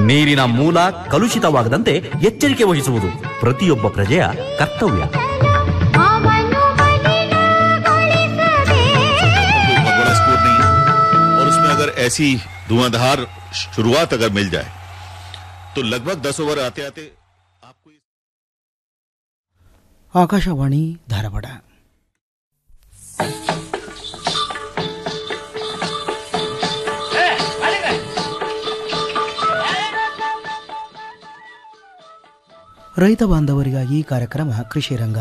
ನೀರಿನ ಮೂಲ ಕಲುಷಿತವಾಗದಂತೆ ಎಚ್ಚರಿಕೆ ವಹಿಸುವುದು ಪ್ರತಿಯೊಬ್ಬ ಪ್ರಜೆಯ ಕರ್ತವ್ಯ ಅವನು ಮಲಿನಗೊಳಿಸದೆ बहुत बड़ा स्कोर नहीं है और उसमें अगर ऐसी धुआंधार शुरुआत अगर मिल जाए तो लगभग दस ओवर आते आते आपको इस- ಆಕಾಶವಾಣಿ ಧಾರವಾಡ ರೈತ ಬಾಂಧವರಿಗಾಗಿ ಕಾರ್ಯಕ್ರಮ ಕೃಷಿ ರಂಗ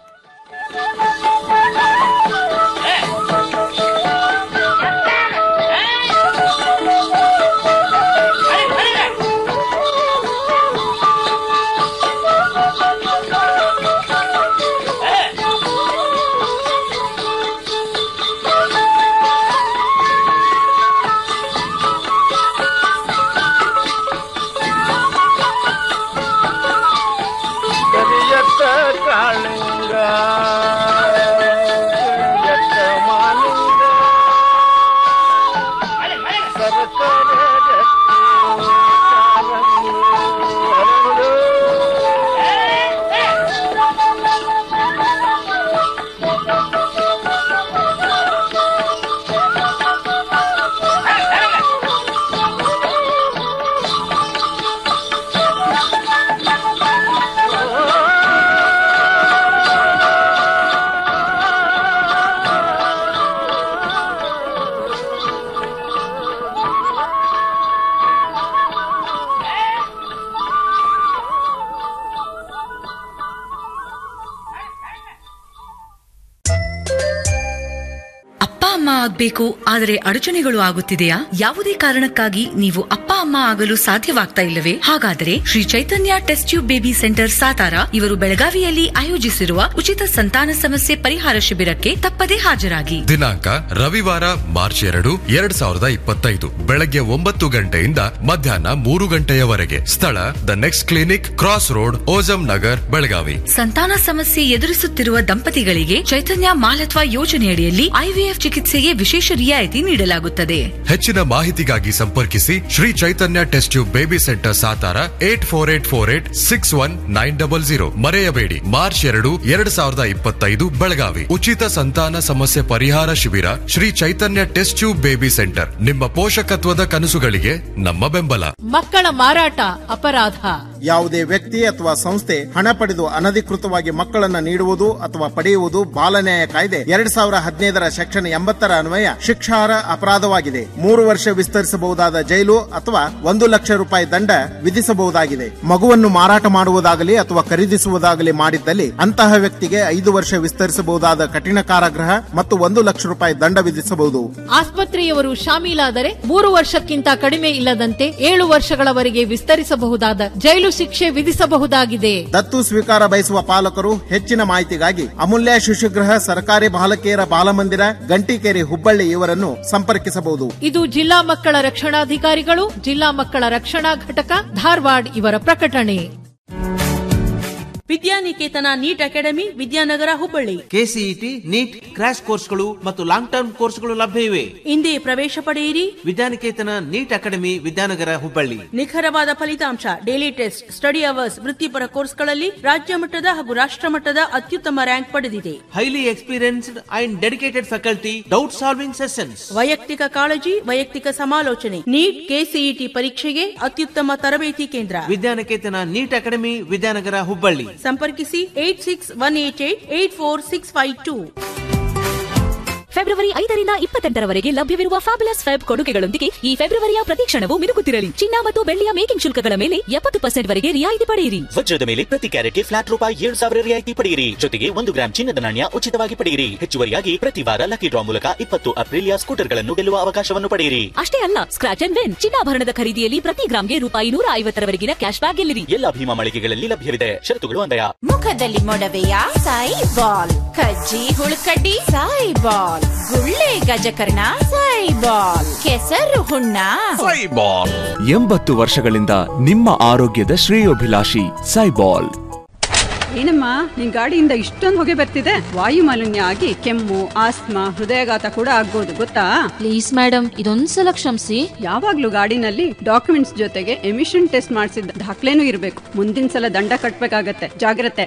ಕರಿಯತ್ತ ಕಾಳಿಂಗ ಕರಿಯತ್ತ ಮಾಲಿಂಗ ಸರಕಾರ ಅಪ್ಪ ಅಮ್ಮ ಆಗ್ಬೇಕು ಆದರೆ ಅಡಚಣೆಗಳು ಆಗುತ್ತಿದೆಯಾ ಯಾವುದೇ ಕಾರಣಕ್ಕಾಗಿ ನೀವು ಅಪ್ಪ ಅಮ್ಮ ಆಗಲು ಸಾಧ್ಯವಾಗ್ತಾ ಇಲ್ಲವೇ ಹಾಗಾದರೆ Shri Chaitanya test tube baby centre Satara ಇವರು ಬೆಳಗಾವಿಯಲ್ಲಿ ಆಯೋಜಿಸಿರುವ ಉಚಿತ ಸಂತಾನ ಸಮಸ್ಯೆ ಪರಿಹಾರ ಶಿಬಿರಕ್ಕೆ ತಪ್ಪದೇ ಹಾಜರಾಗಿ ದಿನಾಂಕ ರವಿವಾರ ಮಾರ್ಚ್ ಎರಡು ಎರಡ್ ಸಾವಿರದ ಇಪ್ಪತ್ತೈದು ಬೆಳಗ್ಗೆ ಒಂಬತ್ತು ಗಂಟೆಯಿಂದ ಮಧ್ಯಾಹ್ನ ಮೂರು ಗಂಟೆಯವರೆಗೆ ಸ್ಥಳ the next clinic cross road ಓಜಂ Nagar Belagavi ಸಂತಾನ ಸಮಸ್ಯೆ ಎದುರಿಸುತ್ತಿರುವ ದಂಪತಿಗಳಿಗೆ ಚೈತನ್ಯ ಮಾಲತ್ವ ಯೋಜನೆಯಡಿಯಲ್ಲಿ ಐವಿಎಫ್ ಚಿಕಿತ್ಸೆಗೆ ವಿಶೇಷ ರಿಯಾಯಿತಿ ನೀಡಲಾಗುತ್ತದೆ ಹೆಚ್ಚಿನ ಮಾಹಿತಿಗಾಗಿ ಸಂಪರ್ಕಿಸಿ Shri Chaitanya test tube baby centre Satara eight four eight four eight six one nine double zero ಮರೆಯಬೇಡಿ ಮಾರ್ಚ್ ಎರಡು ಎರಡ್ ಸಾವಿರದ ಇಪ್ಪತ್ತೈದು ಬೆಳಗಾವಿ ಉಚಿತ ಸಂತಾನ ಸಮಸ್ಯೆ ಪರಿಹಾರ ಶಿಬಿರ Shri Chaitanya test tube baby centre ನಿಮ್ಮ ಪೋಷಕತ್ವದ ಕನಸುಗಳಿಗೆ ನಮ್ಮ ಬೆಂಬಲ ಮಕ್ಕಳ ಮಾರಾಟ ಅಪರಾಧ ಯಾವುದೇ ವ್ಯಕ್ತಿ ಅಥವಾ ಸಂಸ್ಥೆ ಹಣ ಪಡೆದು ಅನಧಿಕೃತವಾಗಿ ಮಕ್ಕಳನ್ನ ನೀಡುವುದು ಅಥವಾ ಪಡೆಯುವುದು ಬಾಲನ್ಯಾಯ ಕಾಯ್ದೆ ಎರಡ್ ಸಾವಿರ ಹದಿನೈದರ ಸೆಕ್ಷನ್ ಎಂಬತ್ತರ ಅನ್ವಯ ಶಿಕ್ಷಾರ್ಹ ಅಪರಾಧವಾಗಿದೆ ಮೂರು ವರ್ಷ ವಿಸ್ತರಿಸಬಹುದಾದ ಜೈಲು ಅಥವಾ ಒಂದು ಲಕ್ಷ ರೂಪಾಯಿ ದಂಡ ವಿಧಿಸಬಹುದಾಗಿದೆ ಮಗುವನ್ನು ಮಾರಾಟ ಮಾಡುವುದಾಗಲಿ ಅಥವಾ ಖರೀದಿಸುವುದಾಗಲಿ ಮಾಡಿದ್ದಲ್ಲಿ ಅಂತಹ ವ್ಯಕ್ತಿಗೆ ಐದು ವರ್ಷ ವಿಸ್ತರಿಸಬಹುದಾದ ಕಠಿಣ ಕಾರಾಗೃಹ ಮತ್ತು ಒಂದು ಲಕ್ಷ ರೂಪಾಯಿ ದಂಡ ವಿಧಿಸಬಹುದು ಆಸ್ಪತ್ರೆಯವರು ಶಾಮೀಲಾದರೆ ಮೂರು ವರ್ಷಕ್ಕಿಂತ ಕಡಿಮೆ ಇಲ್ಲದಂತೆ ಏಳು ವರ್ಷಗಳವರೆಗೆ ವಿಸ್ತರಿಸಬಹುದಾದ ಜೈಲು ಶಿಕ್ಷೆ ವಿಧಿಸಬಹುದಾಗಿದೆ ದತ್ತು ಸ್ವೀಕಾರ ಬಯಸುವ ಪಾಲಕರು ಹೆಚ್ಚಿನ ಮಾಹಿತಿಗಾಗಿ ಅಮೂಲ್ಯ ಶಿಶುಗೃಹ ಸರ್ಕಾರಿ ಬಾಲಕಿಯರ ಬಾಲಮಂದಿರ ಗಂಟಿಕೇರಿ ಹುಬ್ಬಳ್ಳಿ ಇವರನ್ನು ಸಂಪರ್ಕಿಸಬಹುದು ಇದು ಜಿಲ್ಲಾ ಮಕ್ಕಳ ರಕ್ಷಣಾಧಿಕಾರಿಗಳು ಜಿಲ್ಲಾ ಮಕ್ಕಳ ರಕ್ಷಣಾ ಘಟಕ ಧಾರವಾಡ ಇವರ ಪ್ರಕಟಣೆ Vidyaniketan NEET academy Vidyanagar Hubballi KCET NEET crash ಕೋರ್ಸ್ಗಳು ಮತ್ತು ಲಾಂಗ್ ಟರ್ಮ್ ಕೋರ್ಸ್ಗಳು ಲಭ್ಯ ಇವೆ ಇಂದೇ ಪ್ರವೇಶ ಪಡೆಯಿರಿ ವಿದ್ಯಾನಿಕೇತನ ನೀಟ್ ಅಕಾಡೆಮಿ ವಿದ್ಯಾನಗರ ಹುಬ್ಬಳ್ಳಿ ನಿಖರವಾದ ಫಲಿತಾಂಶ ಡೈಲಿ ಟೆಸ್ಟ್ ಸ್ಟಡಿ ಅವರ್ಸ್ ವೃತ್ತಿಪರ ಕೋರ್ಸ್ಗಳಲ್ಲಿ ರಾಜ್ಯ ಮಟ್ಟದ ಹಾಗೂ ರಾಷ್ಟ್ರ ಮಟ್ಟದ ಅತ್ಯುತ್ತಮ ರ್ಯಾಂಕ್ ಪಡೆದಿದೆ highly experienced and dedicated faculty doubt solving sessions ವೈಯಕ್ತಿಕ ಕಾಳಜಿ ವೈಯಕ್ತಿಕ ಸಮಾಲೋಚನೆ ನೀಟ್ ಕೆಸಿಇಟಿ ಪರೀಕ್ಷೆಗೆ ಅತ್ಯುತ್ತಮ ತರಬೇತಿ ಕೇಂದ್ರ ವಿದ್ಯಾನಿಕೇತನ ನೀಟ್ ಅಕಾಡೆಮಿ ವಿದ್ಯಾನಗರ ಹುಬ್ಬಳ್ಳಿ ಸಂಪರ್ಕಿಸಿ eight six one eight eight eight four six five two February ಐದರಿಂದ ಇಪ್ಪತ್ತೆಂಟರವರೆಗೆ ಲಭ್ಯವಿರುವ ಫ್ಯಾಬುಲಸ್ ಫೆಬ್ ಕೊಡುಗೆಗಳೊಂದಿಗೆ ಈ ಫೆಬ್ರವರಿಯ ಪ್ರತಿಕ್ಷಣವು ಮಿನುಗುತ್ತಿರಲಿ ಚಿನ್ನ ಮತ್ತು ಬೆಳ್ಳಿಯ ಮೇಕಿಂಗ್ ಶುಲ್ಕಗಳ ಮೇಲೆ ಎಪ್ಪತ್ತು ಪರ್ಸೆಂಟ್ ವರೆಗೆ ರಿಯಾಯಿತಿ ಪಡೆಯಿರಿ ವಜ್ರದ ಮೇಲೆ ಪ್ರತಿ ಕ್ಯಾರೆಟ್ಗೆ ಫ್ಲಾಟ್ ರೂಪಾಯಿ ಏಳು ಸಾವಿರ ರಿಯಾಯಿತಿ ಪಡೆಯಿರಿ ಜೊತೆಗೆ ಒಂದು ಗ್ರಾಂ ಚಿನ್ನದ ನಾಣ್ಯ ಉಚಿತವಾಗಿ ಪಡೆಯಿರಿ ಹೆಚ್ಚುವರಿಯಾಗಿ ಪ್ರತಿ ವಾರ ಲಕ್ಕಿ ಡ್ರಾ ಮೂಲಕ ಇಪ್ಪತ್ತು ಅಪ್ರಿಲಿಯಾ ಸ್ಕೂಟರ್ಗಳನ್ನು ಗೆಲ್ಲುವ ಅವಕಾಶವನ್ನು ಪಡೆಯಿರಿ ಅಷ್ಟೇ ಅಲ್ಲ ಸ್ಕ್ರಾಚ್ ಅಂಡ್ ವಿನ್ ಚಿನ್ನಾಭರಣದ ಖರೀದಿಯಲ್ಲಿ ಪ್ರತಿ ಗ್ರಾಮ್ಗೆ ರೂಪಾಯಿ ನೂರ ಐವತ್ತರವರೆಗಿನ ಕ್ಯಾಶ್ ಬ್ಯಾಕ್ ಗೆಲ್ಲಿರಿ ಎಲ್ಲ ಭೀಮಾ ಮಳಿಗೆಗಳಲ್ಲಿ ಲಭ್ಯವಿದೆ ಷರತ್ತುಗಳು ಅನ್ವಯ ಮುಖದಲ್ಲಿ ಮೊಡವೆಯ ಸಾಯಿ ಬಾಲ್ ಕಜ್ಜಿ ಹುಳುಕಡ್ಡಿ ಸಾಯಿ ಬಾಲ್ ಗುಳ್ಳೆ ಗಜಕರ್ಣ ಸಾಯಿ ಬಾಲ್ ಕೆಸರು ಹುಣ್ಣ ಎಂಬತ್ತು ವರ್ಷಗಳಿಂದ ನಿಮ್ಮ ಆರೋಗ್ಯದ ಶ್ರೇಯೋಭಿಲಾಷಿ ಸೈಬಾಲ್ ಏನಮ್ಮ ನಿನ್ ಗಾಡಿಯಿಂದ ಇಷ್ಟೊಂದು ಹೊಗೆ ಬರ್ತಿದೆ ವಾಯು ಮಾಲಿನ್ಯ ಆಗಿ ಕೆಮ್ಮು ಆಸ್ತಮಾ ಹೃದಯಾಘಾತ ಕೂಡ ಆಗ್ಬೋದು ಗೊತ್ತಾ ಪ್ಲೀಸ್ ಮೇಡಮ್ ಇದೊಂದ್ಸಲ ಕ್ಷಮಿಸಿ ಯಾವಾಗ್ಲೂ ಗಾಡಿನಲ್ಲಿ ಡಾಕ್ಯುಮೆಂಟ್ಸ್ ಜೊತೆಗೆ ಎಮಿಷನ್ ಟೆಸ್ಟ್ ಮಾಡಿಸಿದ ದಾಖಲೆನೂ ಇರಬೇಕು ಮುಂದಿನ ಸಲ ದಂಡ ಕಟ್ಬೇಕಾಗತ್ತೆ ಜಾಗ್ರತೆ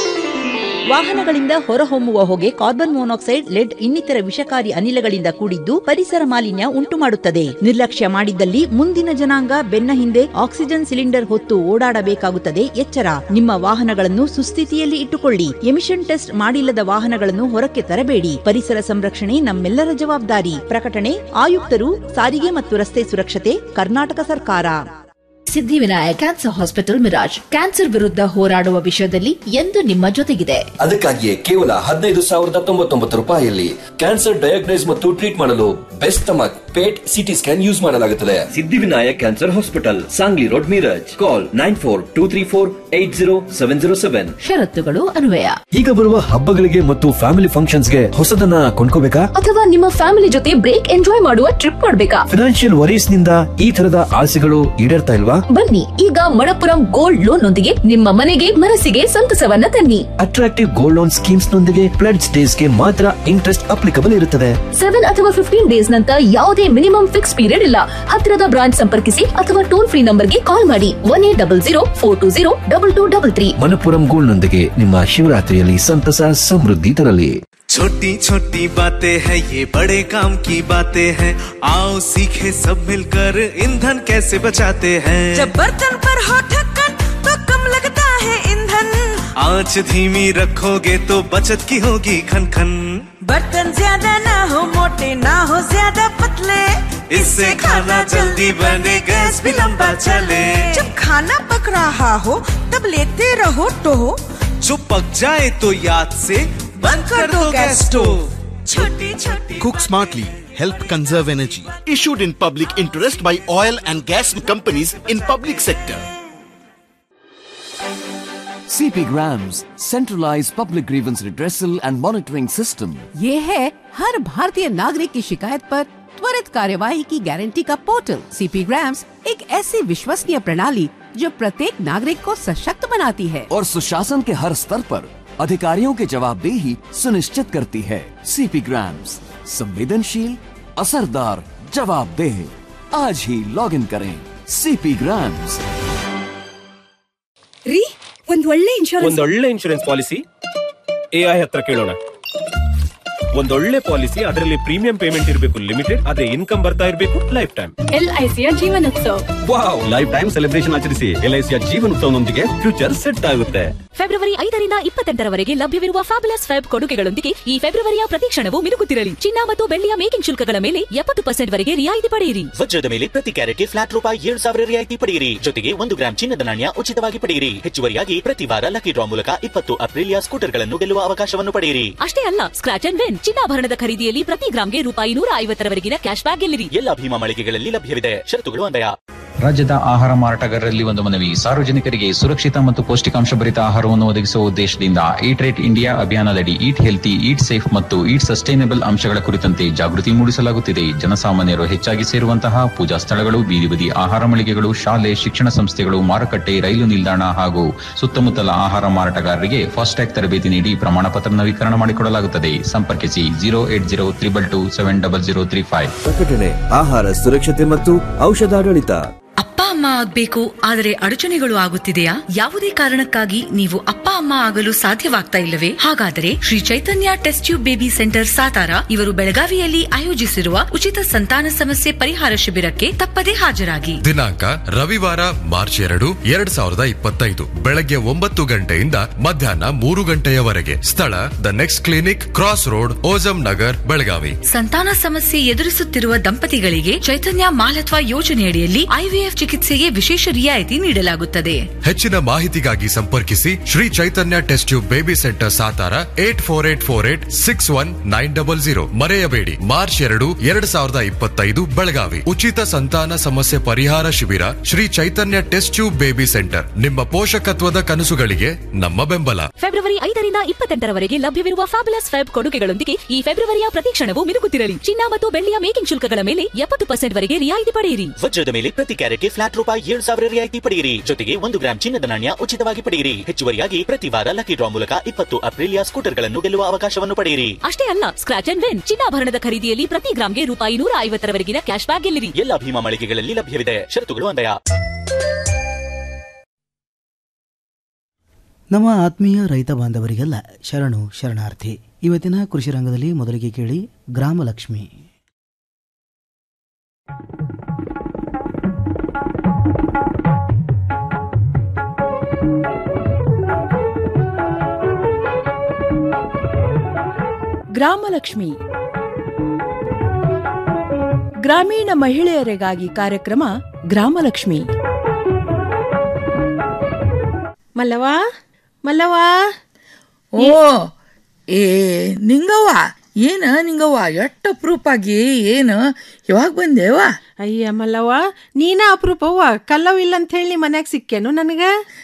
ವಾಹನಗಳಿಂದ ಹೊರಹೊಮ್ಮುವ ಹೊಗೆ ಕಾರ್ಬನ್ ಮೊನಾಕ್ಸೈಡ್ ಲೆಡ್ ಇನ್ನಿತರ ವಿಷಕಾರಿ ಅನಿಲಗಳಿಂದ ಕೂಡಿದ್ದು ಪರಿಸರ ಮಾಲಿನ್ಯ ಉಂಟುಮಾಡುತ್ತದೆ ನಿರ್ಲಕ್ಷ್ಯ ಮಾಡಿದ್ದಲ್ಲಿ ಮುಂದಿನ ಜನಾಂಗ ಬೆನ್ನ ಹಿಂದೆ ಆಕ್ಸಿಜನ್ ಸಿಲಿಂಡರ್ ಹೊತ್ತು ಓಡಾಡಬೇಕಾಗುತ್ತದೆ ಎಚ್ಚರ ನಿಮ್ಮ ವಾಹನಗಳನ್ನು ಸುಸ್ಥಿತಿಯಲ್ಲಿ ಇಟ್ಟುಕೊಳ್ಳಿ ಎಮಿಷನ್ ಟೆಸ್ಟ್ ಮಾಡಿಲ್ಲದ ವಾಹನಗಳನ್ನು ಹೊರಕ್ಕೆ ತರಬೇಡಿ ಪರಿಸರ ಸಂರಕ್ಷಣೆ ನಮ್ಮೆಲ್ಲರ ಜವಾಬ್ದಾರಿ ಪ್ರಕಟಣೆ ಆಯುಕ್ತರು ಸಾರಿಗೆ ಮತ್ತು ರಸ್ತೆ ಸುರಕ್ಷತೆ ಕರ್ನಾಟಕ ಸರ್ಕಾರ Siddhivinayak cancer hospital Miraj cancer ವಿರುದ್ಧ ಹೋರಾಡುವ ವಿಷಯದಲ್ಲಿ ಎಂದು ನಿಮ್ಮ ಜೊತೆಗಿದೆ ಅದಕ್ಕಾಗಿಯೇ ಕೇವಲ ಹದಿನೈದು ಸಾವಿರದ ತೊಂಬತ್ತೊಂಬತ್ತು ರೂಪಾಯಿಯಲ್ಲಿ ಕ್ಯಾನ್ಸರ್ ಡಯಾಗ್ನೈಸ್ ಮತ್ತು ಟ್ರೀಟ್ ಮಾಡಲು best stomach PET CT scan use ಮಾಡಲಾಗುತ್ತದೆ Siddhivinayak cancer hospital Sangli road Miraj call nine four two three four eight zero seven zero seven ಷರತ್ತುಗಳು ಅನ್ವಯ ಈಗ ಬರುವ ಹಬ್ಬಗಳಿಗೆ ಮತ್ತು ಫ್ಯಾಮಿಲಿ ಫಂಕ್ಷನ್ಸ್ಗೆ ಹೊಸದನ್ನ ಕೊಂಡ್ಕೋಬೇಕಾ ಅಥವಾ ನಿಮ್ಮ ಫ್ಯಾಮಿಲಿ ಜೊತೆ ಬ್ರೇಕ್ ಎಂಜಾಯ್ ಮಾಡುವ ಟ್ರಿಪ್ ಮಾಡ್ಬೇಕಾ ಫಿನಾನ್ಷಿಯಲ್ ವರೀಸ್ ನಿಂದ ಈ ತರದ ಆಸೆಗಳು ಈಡೇರ್ತಾ ಇಲ್ವಾ ಬನ್ನಿ ಈಗ ಮಣಪುರಂ ಗೋಲ್ಡ್ ಲೋನ್ ನೊಂದಿಗೆ ನಿಮ್ಮ ಮನೆಗೆ ಮನಸ್ಸಿಗೆ ಸಂತಸವನ್ನ ತನ್ನಿ ಅಟ್ರಾಕ್ಟಿವ್ ಗೋಲ್ಡ್ ಲೋನ್ ಸ್ಕೀಮ್ಸ್ ನೊಂದಿಗೆ ಪ್ಲಡ್ ಡೇಸ್ ಗೆ ಮಾತ್ರ ಇಂಟ್ರೆಸ್ಟ್ ಅಪ್ಲಿಕಬಲ್ ಇರುತ್ತದೆ ಸೆವೆನ್ ಅಥವಾ ಫಿಫ್ಟೀನ್ ಡೇಸ್ ನಂತರ ಯಾವುದೇ ಮಿನಿಮಮ್ ಫಿಕ್ಸ್ ಪೀರಿಯಡ್ ಇಲ್ಲ ಹತ್ತಿರದ ಬ್ರಾಂಚ್ ಸಂಪರ್ಕಿಸಿ ಅಥವಾ ಟೋಲ್ ಫ್ರೀ ನಂಬರ್ಗೆ ಕಾಲ್ ಮಾಡಿ one eight double zero four two zero double two double three Manappuram gold ನೊಂದಿಗೆ ನಿಮ್ಮ ಶಿವರಾತ್ರಿಯಲ್ಲಿ ಸಂತಸ ಸಮೃದ್ಧಿ ತರಲಿ छोटी छोटी बातें हैं ये बड़े काम की बातें हैं आओ सीखे सब मिलकर ईंधन कैसे बचाते हैं जब बर्तन पर हो ढक्कन तो कम लगता है ईंधन आंच धीमी रखोगे तो बचत की होगी खन खन बर्तन ज्यादा ना हो मोटे ना हो ज्यादा पतले इससे खाना जल्दी बने गैस भी लंबा चले जब खाना पक रहा हो तब लेते रहो तो जो पक जाए तो याद से बंद कर दो गैस स्टोव छोटी छोटी Cook smartly. Help conserve energy. Issued in public interest by oil and gas companies in public sector. CP Grams, centralized public grievance redressal and monitoring system. ये है हर भारतीय नागरिक की शिकायत पर त्वरित कार्यवाही की गारंटी का पोर्टल सीपी ग्राम्स एक ऐसी विश्वसनीय प्रणाली जो प्रत्येक नागरिक को सशक्त बनाती है और सुशासन के हर स्तर पर अधिकारियों की जवाबदेही सुनिश्चित करती है सीपी ग्राम्स संवेदनशील असरदार जवाबदेह आज ही लॉग इन करें सीपी ग्राम्स ರೀ ಒಂದ್ ಒಳ್ಳೆ ಇನ್ಶೂರೆನ್ಸ್ ಒಂದೊಳ್ಳೆ ಇನ್ಶೂರೆನ್ಸ್ ಪಾಲಿಸಿ ಎ ಐ ಹತ್ರ ಕೇಳೋಣ ಒಂದೊಳ್ಳೆ ಪಾಲಿಸಿ ಅದರಲ್ಲಿ ಪ್ರೀಮಿಯಂ ಪೇಮೆಂಟ್ ಇರಬೇಕು ಲಿಮಿಟೆಡ್ ಅದೇ ಇನ್ಕಮ್ ಬರ್ತಾ ಇರಬೇಕು ಲೈಫ್ ಟೈಮ್ ಎಲ್ಐಸಿಯ Jeevan Utsav wow life time celebration ಆಚರಿಸಿ ಎಲ್ಐಸಿಯ ಜೀವನೋತ್ಸವನೊಂದಿಗೆ ಫ್ಯೂಚರ್ ಸೆಟ್ ಆಗುತ್ತೆ ಫೆಬ್ರವರಿ ಐದರಿಂದ ಇಪ್ಪತ್ತೆಂಟರವರೆಗೆ ಲಭ್ಯವಿರುವ ಫ್ಯಾಬುಲಸ್ ಫೆಬ್ ಕೊಡುಗೆಗಳೊಂದಿಗೆ ಈ ಫೆಬ್ರವರಿಯ ಪ್ರತಿ ಕ್ಷಣವೂ ಮಿನುಗುತ್ತಿರಲಿ ಚಿನ್ನ ಮತ್ತು ಬೆಳ್ಳಿಯ ಮೇಕಿಂಗ್ ಶುಲ್ಕಗಳ ಮೇಲೆ ಎಪ್ಪತ್ತು ಪರ್ಸೆಂಟ್ ವರೆಗೆ ರಿಯಾಯಿತಿ ಪಡೆಯಿರಿ ವಜ್ರದ ಮೇಲೆ ಪ್ರತಿ ಕ್ಯಾರೆಟ್ಗೆ ಫ್ಲಾಟ್ ರೂಪಾಯಿ ಏಳು ಸಾವಿರ ರಿಯಾಯಿತಿ ಪಡೆಯಿರಿ ಜೊತೆಗೆ ಒಂದು ಗ್ರಾಂ ಚಿನ್ನದ ನಾಣ್ಯ ಉಚಿತವಾಗಿ ಪಡೆಯಿರಿ ಹೆಚ್ಚುವರಿಯಾಗಿ ಪ್ರತಿ ವಾರ ಲಕ್ಕಿ ಡ್ರಾ ಮೂಲಕ ಇಪ್ಪತ್ತು ಅಪ್ರಿಲಿಯ ಸ್ಕೂಟರ್ಗಳನ್ನು ಗೆಲ್ಲುವ ಅವಕಾಶವನ್ನು ಪಡೆಯಿರಿ ಅಷ್ಟೇ ಅಲ್ಲ ಸ್ಕ್ರಾಚ್ ಅಂಡ್ ವಿನ್ ಚಿನ್ನಾಭರಣದ ಖರೀದಿಯಲ್ಲಿ ಪ್ರತಿ ಗ್ರಾಮ್ಗೆ ರೂಪಾಯಿ ನೂರ ಐವತ್ತರವರೆಗಿನ ಕ್ಯಾಶ್ ಬ್ಯಾಕ್ ಗೆಲ್ಲಿರಿ ಎಲ್ಲ ಭೀಮಾ ಮಳಿಗೆಗಳಲ್ಲಿ ಲಭ್ಯವಿದೆ ಷರತ್ತುಗಳು ಅನ್ವಯ ರಾಜ್ಯದ ಆಹಾರ ಮಾರಾಟಗಾರರಲ್ಲಿ ಒಂದು ಮನವಿ ಸಾರ್ವಜನಿಕರಿಗೆ ಸುರಕ್ಷಿತ ಮತ್ತು ಪೌಷ್ಟಿಕಾಂಶ ಭರಿತ ಆಹಾರವನ್ನು ಒದಗಿಸುವ ಉದ್ದೇಶದಿಂದ ಈಟ್ ರೇಟ್ ಇಂಡಿಯಾ ಅಭಿಯಾನದಡಿ ಈಟ್ ಹೆಲ್ತಿ ಈಟ್ ಸೇಫ್ ಮತ್ತು ಈಟ್ ಸಸ್ಟೈನಬಲ್ ಅಂಶಗಳ ಕುರಿತಂತೆ ಜಾಗೃತಿ ಮೂಡಿಸಲಾಗುತ್ತಿದೆ ಜನಸಾಮಾನ್ಯರು ಹೆಚ್ಚಾಗಿ ಸೇರುವಂತಹ ಪೂಜಾ ಸ್ಥಳಗಳು ಬೀದಿ ಬದಿ ಆಹಾರ ಮಳಿಗೆಗಳು ಶಾಲೆ ಶಿಕ್ಷಣ ಸಂಸ್ಥೆಗಳು ಮಾರುಕಟ್ಟೆ ರೈಲು ನಿಲ್ದಾಣ ಹಾಗೂ ಸುತ್ತಮುತ್ತಲ ಆಹಾರ ಮಾರಾಟಗಾರರಿಗೆ ಫಾಸ್ಟ್ಯಾಗ್ ತರಬೇತಿ ನೀಡಿ ಪ್ರಮಾಣ ಪತ್ರ ನವೀಕರಣ ಮಾಡಿಕೊಡಲಾಗುತ್ತದೆ ಸಂಪರ್ಕಿಸಿ zero eight zero triple two seven double zero three five ಪ್ರಕಟಣೆ ಆಹಾರ ಸುರಕ್ಷತೆ ಮತ್ತು ಔಷಧಾಡಳಿತ ಅಪ್ಪ ಅಮ್ಮ ಆಗ್ಬೇಕು ಆದರೆ ಅಡಚಣೆಗಳು ಆಗುತ್ತಿದೆಯಾ ಯಾವುದೇ ಕಾರಣಕ್ಕಾಗಿ ನೀವು ಅಪ್ಪ ಅಮ್ಮ ಆಗಲು ಸಾಧ್ಯವಾಗ್ತಾ ಇಲ್ಲವೇ ಹಾಗಾದರೆ Shri Chaitanya test tube baby centre Satara ಇವರು ಬೆಳಗಾವಿಯಲ್ಲಿ ಆಯೋಜಿಸಿರುವ ಉಚಿತ ಸಂತಾನ ಸಮಸ್ಯೆ ಪರಿಹಾರ ಶಿಬಿರಕ್ಕೆ ತಪ್ಪದೇ ಹಾಜರಾಗಿ ದಿನಾಂಕ ರವಿವಾರ ಮಾರ್ಚ್ ಎರಡು ಎರಡ್ ಸಾವಿರದ ಇಪ್ಪತ್ತೈದು ಬೆಳಗ್ಗೆ ಒಂಬತ್ತು ಗಂಟೆಯಿಂದ ಮಧ್ಯಾಹ್ನ ಮೂರು ಗಂಟೆಯವರೆಗೆ ಸ್ಥಳ the next clinic cross road ಓಜಂ Nagar Belagavi ಸಂತಾನ ಸಮಸ್ಯೆ ಎದುರಿಸುತ್ತಿರುವ ದಂಪತಿಗಳಿಗೆ ಚೈತನ್ಯ ಮಾಲತ್ವ ಯೋಜನೆಯಡಿಯಲ್ಲಿ ಐವಿಎಫ್ ಚಿಕಿತ್ಸೆಗೆ ವಿಶೇಷ ರಿಯಾಯಿತಿ ನೀಡಲಾಗುತ್ತದೆ ಹೆಚ್ಚಿನ ಮಾಹಿತಿಗಾಗಿ ಸಂಪರ್ಕಿಸಿ Shri Chaitanya test tube baby centre Satara eight four eight four eight six one nine double zero ಮರೆಯಬೇಡಿ ಮಾರ್ಚ್ ಎರಡು ಎರಡ್ ಸಾವಿರದ ಇಪ್ಪತ್ತೈದು ಬೆಳಗಾವಿ ಉಚಿತ ಸಂತಾನ ಸಮಸ್ಯೆ ಪರಿಹಾರ ಶಿಬಿರ Shri Chaitanya test tube baby centre ನಿಮ್ಮ ಪೋಷಕತ್ವದ ಕನಸುಗಳಿಗೆ ನಮ್ಮ ಬೆಂಬಲ ಫೆಬ್ರವರಿ ಐದರಿಂದ ಇಪ್ಪತ್ತೆಂಟರವರೆಗೆ ಲಭ್ಯವಿರುವ ಫ್ಯಾಬುಲಸ್ ಫೆಬ್ ಕೊಡುಗೆಗಳೊಂದಿಗೆ ಈ ಫೆಬ್ರವರಿಯ ಪ್ರತಿ ಕ್ಷಣವೂ ಮಿನುಗುತ್ತಿರಲಿ ಚಿನ್ನ ಮತ್ತು ಬೆಳ್ಳಿಯ ಮೇಕಿಂಗ್ ಶುಲ್ಕಗಳ ಮೇಲೆ ಎಪ್ಪತ್ತು ಪರ್ಸೆಂಟ್ ವರೆಗೆ ರಿಯಾಯಿತಿ ಪಡೆಯಿರಿ ವಜ್ರದ ಮೇಲೆ ಪ್ರತಿ ಕ್ಯಾರೆಟ್ಗೆ ಫ್ಲಾಟ್ ಫ್ಲಾಟ್ ರೂಪಾಯಿ ಏಳು ಸಾವಿರ ರಿಯಾಯಿತಿ ಪಡೆಯಿರಿ ಜೊತೆಗೆ ಒಂದು ಗ್ರಾಂ ಚಿನ್ನದ ನಾಣ್ಯ ಉಚಿತವಾಗಿ ಪಡೆಯಿರಿ ಹೆಚ್ಚುವರಿಯಾಗಿ ಪ್ರತಿ ವಾರ ಲಕ್ಕಿ ಡ್ರಾ ಮೂಲಕ ಇಪ್ಪತ್ತು ಅಪ್ರಿಲಿಯಾ ಸ್ಕೂಟರ್ಗಳನ್ನು ಗೆಲ್ಲುವ ಅವಕಾಶವನ್ನು ಪಡೆಯಿರಿ ಅಷ್ಟೇ ಅಲ್ಲ ಸ್ಕ್ರಾಚ್ ಅಂಡ್ ವಿನ್ ಚಿನ್ನಾಭರಣದ ಖರೀದಿಯಲ್ಲಿ ಪ್ರತಿ ಗ್ರಾಮ್ಗೆ ರೂಪಾಯಿ ನೂರ ಐವತ್ತರವರೆಗಿನ ಕ್ಯಾಶ್ ಬ್ಯಾಕ್ ಗೆಲ್ಲಿರಿ ಎಲ್ಲ ಭೀಮಾ ಮಳಿಗೆಗಳಲ್ಲಿ ಲಭ್ಯವಿದೆ ಷರತ್ತುಗಳು ಅನ್ವಯ ನಮ್ಮ ಆತ್ಮೀಯ ರೈತ ಬಾಂಧವರಿಗೆಲ್ಲ ಶರಣು ಶರಣಾರ್ಥಿ ಇವತ್ತಿನ ಕೃಷಿ ರಂಗದಲ್ಲಿ ಮೊದಲಿಗೆ ಕೇಳಿ ಗ್ರಾಮಲಕ್ಷ್ಮಿ ಗ್ರಾಮಲಕ್ಷ್ಮಿ ಗ್ರಾಮೀಣ ಮಹಿಳೆಯರಿಗಾಗಿ ಕಾರ್ಯಕ್ರಮ ಗ್ರಾಮಲಕ್ಷ್ಮಿ ಮಲ್ಲವಾ ಮಲ್ಲವಾ ಓ ಏ ನಿಂಗವ್ವ ಏನ ನಿಂಗವ್ವ ಎಷ್ಟ ಅಪ್ರೂಪ ಆಗಿ ಏನು ಯಾವಾಗ ಬಂದೇವ ಅಯ್ಯ ಮಲ್ಲವ್ವ ನೀನ ಅಪರೂಪವ್ವ ಕಲ್ಲವ್ ಇಲ್ಲ ಅಂತ ಹೇಳಿ ಮನ್ಯಾಗ ಸಿಕ್ಕೇನು ನನಗ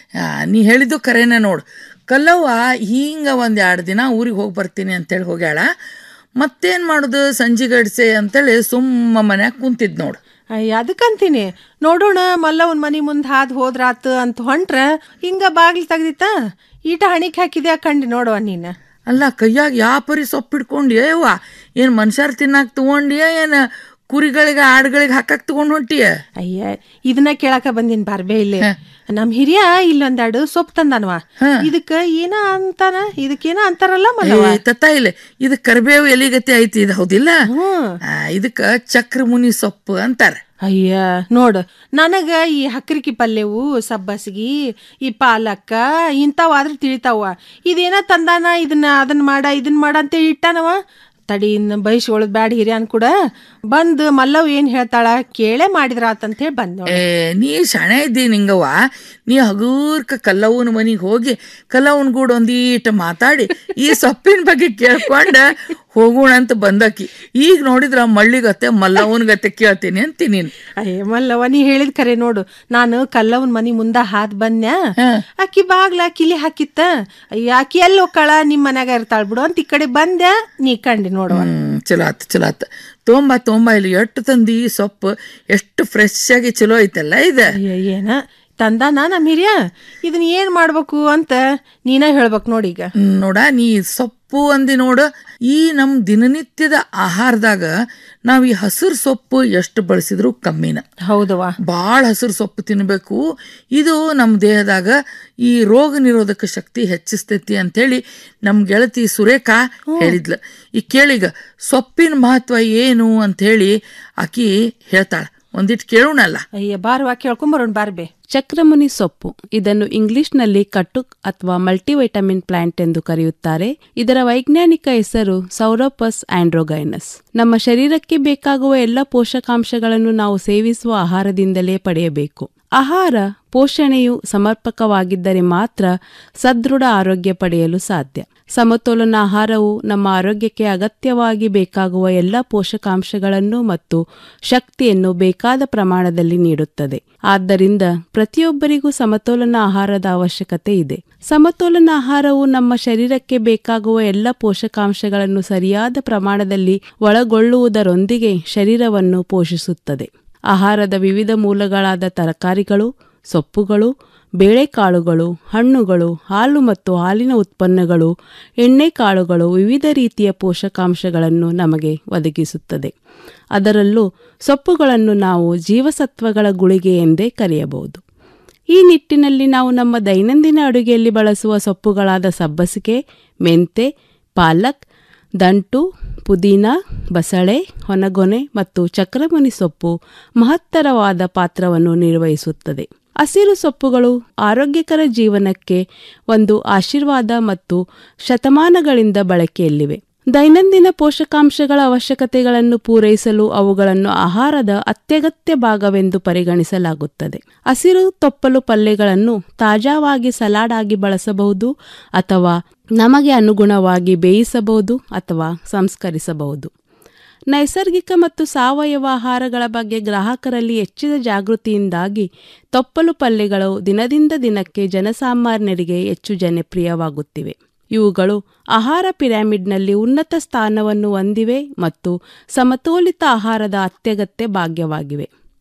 ನೀ ಹೇಳಿದ್ದು ಕರೆನ ನೋಡು ಕಲ್ಲವ್ವ ಹಿಂಗ ಒಂದ್ ಎರಡು ದಿನ ಊರಿಗೆ ಹೋಗಿ ಬರ್ತೀನಿ ಅಂತೇಳಿ ಹೋಗ್ಯಾಳ ಮತ್ತೇನ್ ಮಾಡುದು ಸಂಜೆ ಗಡ್ಸೆ ಅಂತೇಳಿ ಸುಮ್ಮ ಮನ್ಯಾಗ ಕುಂತಿದ್ ನೋಡು ಅಯ್ಯ ಅದಕ್ಕಂತೀನಿ ನೋಡೋಣ ಮಲ್ಲವನ್ ಮನಿ ಮುಂದ್ ಹಾದ್ ಹೋದ್ರಾತ್ ಅಂತ ಹೊಂಟ್ರ ಹಿಂಗ ಬಾಗ್ಲ್ ತೆಗ್ದಿತ್ತ ಈಟ ಹಣಿಕ್ ಹಾಕಿದ್ಯಾ ಕಂಡಿ ನೋಡುವ ನೀನ್ ಅಲ್ಲ ಕೈಯಾಗ ಯಾವ ಪರಿ ಸೊಪ್ಪು ಹಿಡ್ಕೊಂಡ್ಯ ಯವ್ವ ಏನ್ ಮನುಷ್ಯರ್ ತಿನ್ನಾಕ ತಗೊಂಡ್ಯ ಏನ್ ಕುರಿಗಳಿಗೆ ಆಡುಗಳಿಗೆ ಹಾಕಕ್ ತಗೊಂಡ್ ಹೊಂಟಿಯ ಅಯ್ಯ ಇದನ್ನ ಕೇಳಾಕ ಬಂದಿನ್ ಬಾರ್ಬೆ ಇಲ್ಲಿ ನಮ್ ಹಿರಿಯ ಇಲ್ಲೊಂದೆರಡು ಸೊಪ್ಪು ತಂದಾನವ ಇದಕ್ಕ ಏನ ಅಂತಾನ ಇದಕ್ಕೇನ ಅಂತಾರಲ್ಲ ಮಲ್ಲವ ತತ್ತ ಇಲ್ಲ ಇದು ಕರಿಬೇವು ಎಲಿಗತಿ ಐತಿ ಇದು ಹೌದಿಲ್ಲ ಆ, ಇದಕ್ಕ ಚಕ್ರ ಮುನಿ ಸೊಪ್ಪು ಅಂತಾರ ಅಯ್ಯ ನೋಡು ನನಗ ಈ ಹಕ್ರಿಕಿ ಪಲ್ಯವು ಸಬ್ಬಸ್ಗಿ ಈ ಪಾಲಕ್ಕ ಇಂಥವಾದ್ರೆ ತಿಳಿತಾವ ಇದೇನ ತಂದಾನ ಇದನ್ನ ಅದನ್ನ ಮಾಡ ಇದನ್ನ ಮಾಡ ಅಂತೇಳಿ ಇಟ್ಟಾನವ ತಡಿ ಇನ್ನು ಬಯಸ್ಕೊಳ್ಳೋದು ಬ್ಯಾಡ ಹಿರಿಯನ್ ಕೂಡ ಬಂದು ಮಲ್ಲವ್ ಏನ್ ಹೇಳ್ತಾಳ ಕೇಳೇ ಮಾಡಿದ್ರಾತಂತ ಹೇಳಿ ಬಂದ್ ನೋಡು. ಏ ನೀ ಶಾಣೆ ಇದ್ದಿ ನಿಂಗವ್ವ ನೀ ಹಗೂರ್ಕ ಕಲ್ಲವ್ವನ ಮನಿಗೆ ಹೋಗಿ ಕಲ್ಲವ್ವನ ಗೂಡ ಒಂದೀಟ ಮಾತಾಡಿ ಈ ಸೊಪ್ಪಿನ ಬಗ್ಗೆ ಕೇಳ್ಕೊಂಡ ಹೋಗೋಣ ಅಂತ ಬಂದಕಿ ಈಗ ನೋಡಿದ್ರ ಮಳ್ಳಿಗತ್ತೆ ಮಲ್ಲವ್ವನ ಗತೆ ಕೇಳ್ತೀನಿ ಅಂತೀನಿ ನೀನ್ ಅಯ್ಯ ಮಲ್ಲವ್ವ ನೀ ಹೇಳಿದ್ ಕರೆ ನೋಡು ನಾನು ಕಲ್ಲವನ್ ಮನಿ ಮುಂದ ಹಾದ್ ಬಂದ್ನ್ಯಾ ಅಕ್ಕಿ ಬಾಗ್ಲ ಕಿಲಿ ಹಾಕಿತ್ತ ಅಯ್ಯ ಆಕಿ ಎಲ್ಲಿ ಹೋಗ್ಕಳ ನಿಮ್ ಮನ್ಯಾಗ ಇರ್ತಾಳ ಬಿಡು ಅಂತ ಈ ಕಡೆ ಬಂದ್ಯಾ ನೀ ಕಂಡಿ ನೋಡುವ ಹ್ಮ್ ಚಲೋ ಆತ್ ಚಲೋ ಆತ್ ತೊಂಬ ತೊಂಬ ಇಲ್ಲಿ ಎಷ್ಟು ತಂದಿ ಈ ಸೊಪ್ಪು ಎಷ್ಟು ಫ್ರೆಶ್ ಆಗಿ ಚಲೋ ಐತಲ್ಲ ಇದ ಏನ ತಂದಾನ ನಮ್ ಹಿರಿಯ ಇದನ್ನ ಏನ್ ಮಾಡ್ಬೇಕು ಅಂತ ನೀನ ಹೇಳ್ಬೇಕು ನೋಡಿ ಈಗ ನೋಡ ನೀ ಸೊಪ್ಪು ಅಂದಿ ನೋಡು ಈ ನಮ್ ದಿನನಿತ್ಯದ ಆಹಾರದಾಗ ನಾವ್ ಈ ಹಸಿರು ಸೊಪ್ಪು ಎಷ್ಟು ಬಳಸಿದ್ರು ಕಮ್ಮಿನ ಹೌದವ ಬಾಳ ಹಸಿರು ಸೊಪ್ಪು ತಿನ್ಬೇಕು ಇದು ನಮ್ ದೇಹದಾಗ ಈ ರೋಗ ನಿರೋಧಕ ಶಕ್ತಿ ಹೆಚ್ಚಿಸ್ತೈತಿ ಅಂತೇಳಿ ನಮ್ ಗೆಳತಿ ಸುರೇಖಾ ಹೇಳಿದ್ಲ ಈ ಕೇಳಿಗ ಸೊಪ್ಪಿನ ಮಹತ್ವ ಏನು ಅಂತ ಹೇಳಿ ಆಕಿ ಹೇಳ್ತಾಳ ಒಂದಿಟ್ ಕೇಳೋಣಲ್ಲ ಅಯ್ಯ ಬಾರ್ವಾ ಕೇಳ್ಕೊಂಬರೋಣ ಬಾರ್ಬೆ ಚಕ್ರಮುನಿ ಸೊಪ್ಪು ಇದನ್ನು ಇಂಗ್ಲಿಷ್ನಲ್ಲಿ ಕಟುಕ್ ಅಥವಾ ಮಲ್ಟಿವೈಟಮಿನ್ ಪ್ಲಾಂಟ್ ಎಂದು ಕರೆಯುತ್ತಾರೆ ಇದರ ವೈಜ್ಞಾನಿಕ ಹೆಸರು ಸೌರೋಪಸ್ ಆಂಡ್ರೋಗೈನಸ್ ನಮ್ಮ ಶರೀರಕ್ಕೆ ಬೇಕಾಗುವ ಎಲ್ಲ ಪೋಷಕಾಂಶಗಳನ್ನು ನಾವು ಸೇವಿಸುವ ಆಹಾರದಿಂದಲೇ ಪಡೆಯಬೇಕು ಆಹಾರ ಪೋಷಣೆಯು ಸಮರ್ಪಕವಾಗಿದ್ದರೆ ಮಾತ್ರ ಸದೃಢ ಆರೋಗ್ಯ ಪಡೆಯಲು ಸಾಧ್ಯ ಸಮತೋಲನ ಆಹಾರವು ನಮ್ಮ ಆರೋಗ್ಯಕ್ಕೆ ಅಗತ್ಯವಾಗಿ ಬೇಕಾಗುವ ಎಲ್ಲ ಪೋಷಕಾಂಶಗಳನ್ನು ಮತ್ತು ಶಕ್ತಿಯನ್ನು ಬೇಕಾದ ಪ್ರಮಾಣದಲ್ಲಿ ನೀಡುತ್ತದೆ ಆದ್ದರಿಂದ ಪ್ರತಿಯೊಬ್ಬರಿಗೂ ಸಮತೋಲನ ಆಹಾರದ ಅವಶ್ಯಕತೆ ಇದೆ ಸಮತೋಲನ ಆಹಾರವು ನಮ್ಮ ಶರೀರಕ್ಕೆ ಬೇಕಾಗುವ ಎಲ್ಲ ಪೋಷಕಾಂಶಗಳನ್ನು ಸರಿಯಾದ ಪ್ರಮಾಣದಲ್ಲಿ ಒಳಗೊಳ್ಳುವುದರೊಂದಿಗೆ ಶರೀರವನ್ನು ಪೋಷಿಸುತ್ತದೆ ಆಹಾರದ ವಿವಿಧ ಮೂಲಗಳಾದ ತರಕಾರಿಗಳು ಸೊಪ್ಪುಗಳು ಬೇಳೆಕಾಳುಗಳು ಹಣ್ಣುಗಳು ಹಾಲು ಮತ್ತು ಹಾಲಿನ ಉತ್ಪನ್ನಗಳು ಎಣ್ಣೆಕಾಳುಗಳು ವಿವಿಧ ರೀತಿಯ ಪೋಷಕಾಂಶಗಳನ್ನು ನಮಗೆ ಒದಗಿಸುತ್ತದೆ ಅದರಲ್ಲೂ ಸೊಪ್ಪುಗಳನ್ನು ನಾವು ಜೀವಸತ್ವಗಳ ಗುಳಿಗೆ ಎಂದೇ ಕರೆಯಬಹುದು ಈ ನಿಟ್ಟಿನಲ್ಲಿ ನಾವು ನಮ್ಮ ದೈನಂದಿನ ಅಡುಗೆಯಲ್ಲಿ ಬಳಸುವ ಸೊಪ್ಪುಗಳಾದ ಸಬ್ಬಸಿಗೆ ಮೆಂತೆ ಪಾಲಕ್ ದಂಟು ಪುದೀನ ಬಸಳೆ ಹೊನಗೊನೆ ಮತ್ತು ಚಕ್ರಮುನಿ ಸೊಪ್ಪು ಮಹತ್ತರವಾದ ಪಾತ್ರವನ್ನು ನಿರ್ವಹಿಸುತ್ತದೆ ಹಸಿರು ಸೊಪ್ಪುಗಳು ಆರೋಗ್ಯಕರ ಜೀವನಕ್ಕೆ ಒಂದು ಆಶೀರ್ವಾದ ಮತ್ತು ಶತಮಾನಗಳಿಂದ ಬಳಕೆಯಲ್ಲಿವೆ ದೈನಂದಿನ ಪೋಷಕಾಂಶಗಳ ಅವಶ್ಯಕತೆಗಳನ್ನು ಪೂರೈಸಲು ಅವುಗಳನ್ನು ಆಹಾರದ ಅತ್ಯಗತ್ಯ ಭಾಗವೆಂದು ಪರಿಗಣಿಸಲಾಗುತ್ತದೆ ಹಸಿರು ತೊಪ್ಪಲು ಪಲ್ಯಗಳನ್ನು ತಾಜಾವಾಗಿ ಸಲಾಡ್ ಆಗಿ ಬಳಸಬಹುದು ಅಥವಾ ನಮಗೆ ಅನುಗುಣವಾಗಿ ಬೇಯಿಸಬಹುದು ಅಥವಾ ಸಂಸ್ಕರಿಸಬಹುದು ನೈಸರ್ಗಿಕ ಮತ್ತು ಸಾವಯವ ಆಹಾರಗಳ ಬಗ್ಗೆ ಗ್ರಾಹಕರಲ್ಲಿ ಹೆಚ್ಚಿನ ಜಾಗೃತಿಯಿಂದಾಗಿ ತೊಪ್ಪಲು ಪಲ್ಯಗಳು ದಿನದಿಂದ ದಿನಕ್ಕೆ ಜನಸಾಮಾನ್ಯರಿಗೆ ಹೆಚ್ಚು ಜನಪ್ರಿಯವಾಗುತ್ತಿವೆ ಇವುಗಳು ಆಹಾರ ಪಿರಾಮಿಡ್ನಲ್ಲಿ ಉನ್ನತ ಸ್ಥಾನವನ್ನು ಹೊಂದಿವೆ ಮತ್ತು ಸಮತೋಲಿತ ಆಹಾರದ ಅತ್ಯಗತ್ಯ ಭಾಗ್ಯವಾಗಿವೆ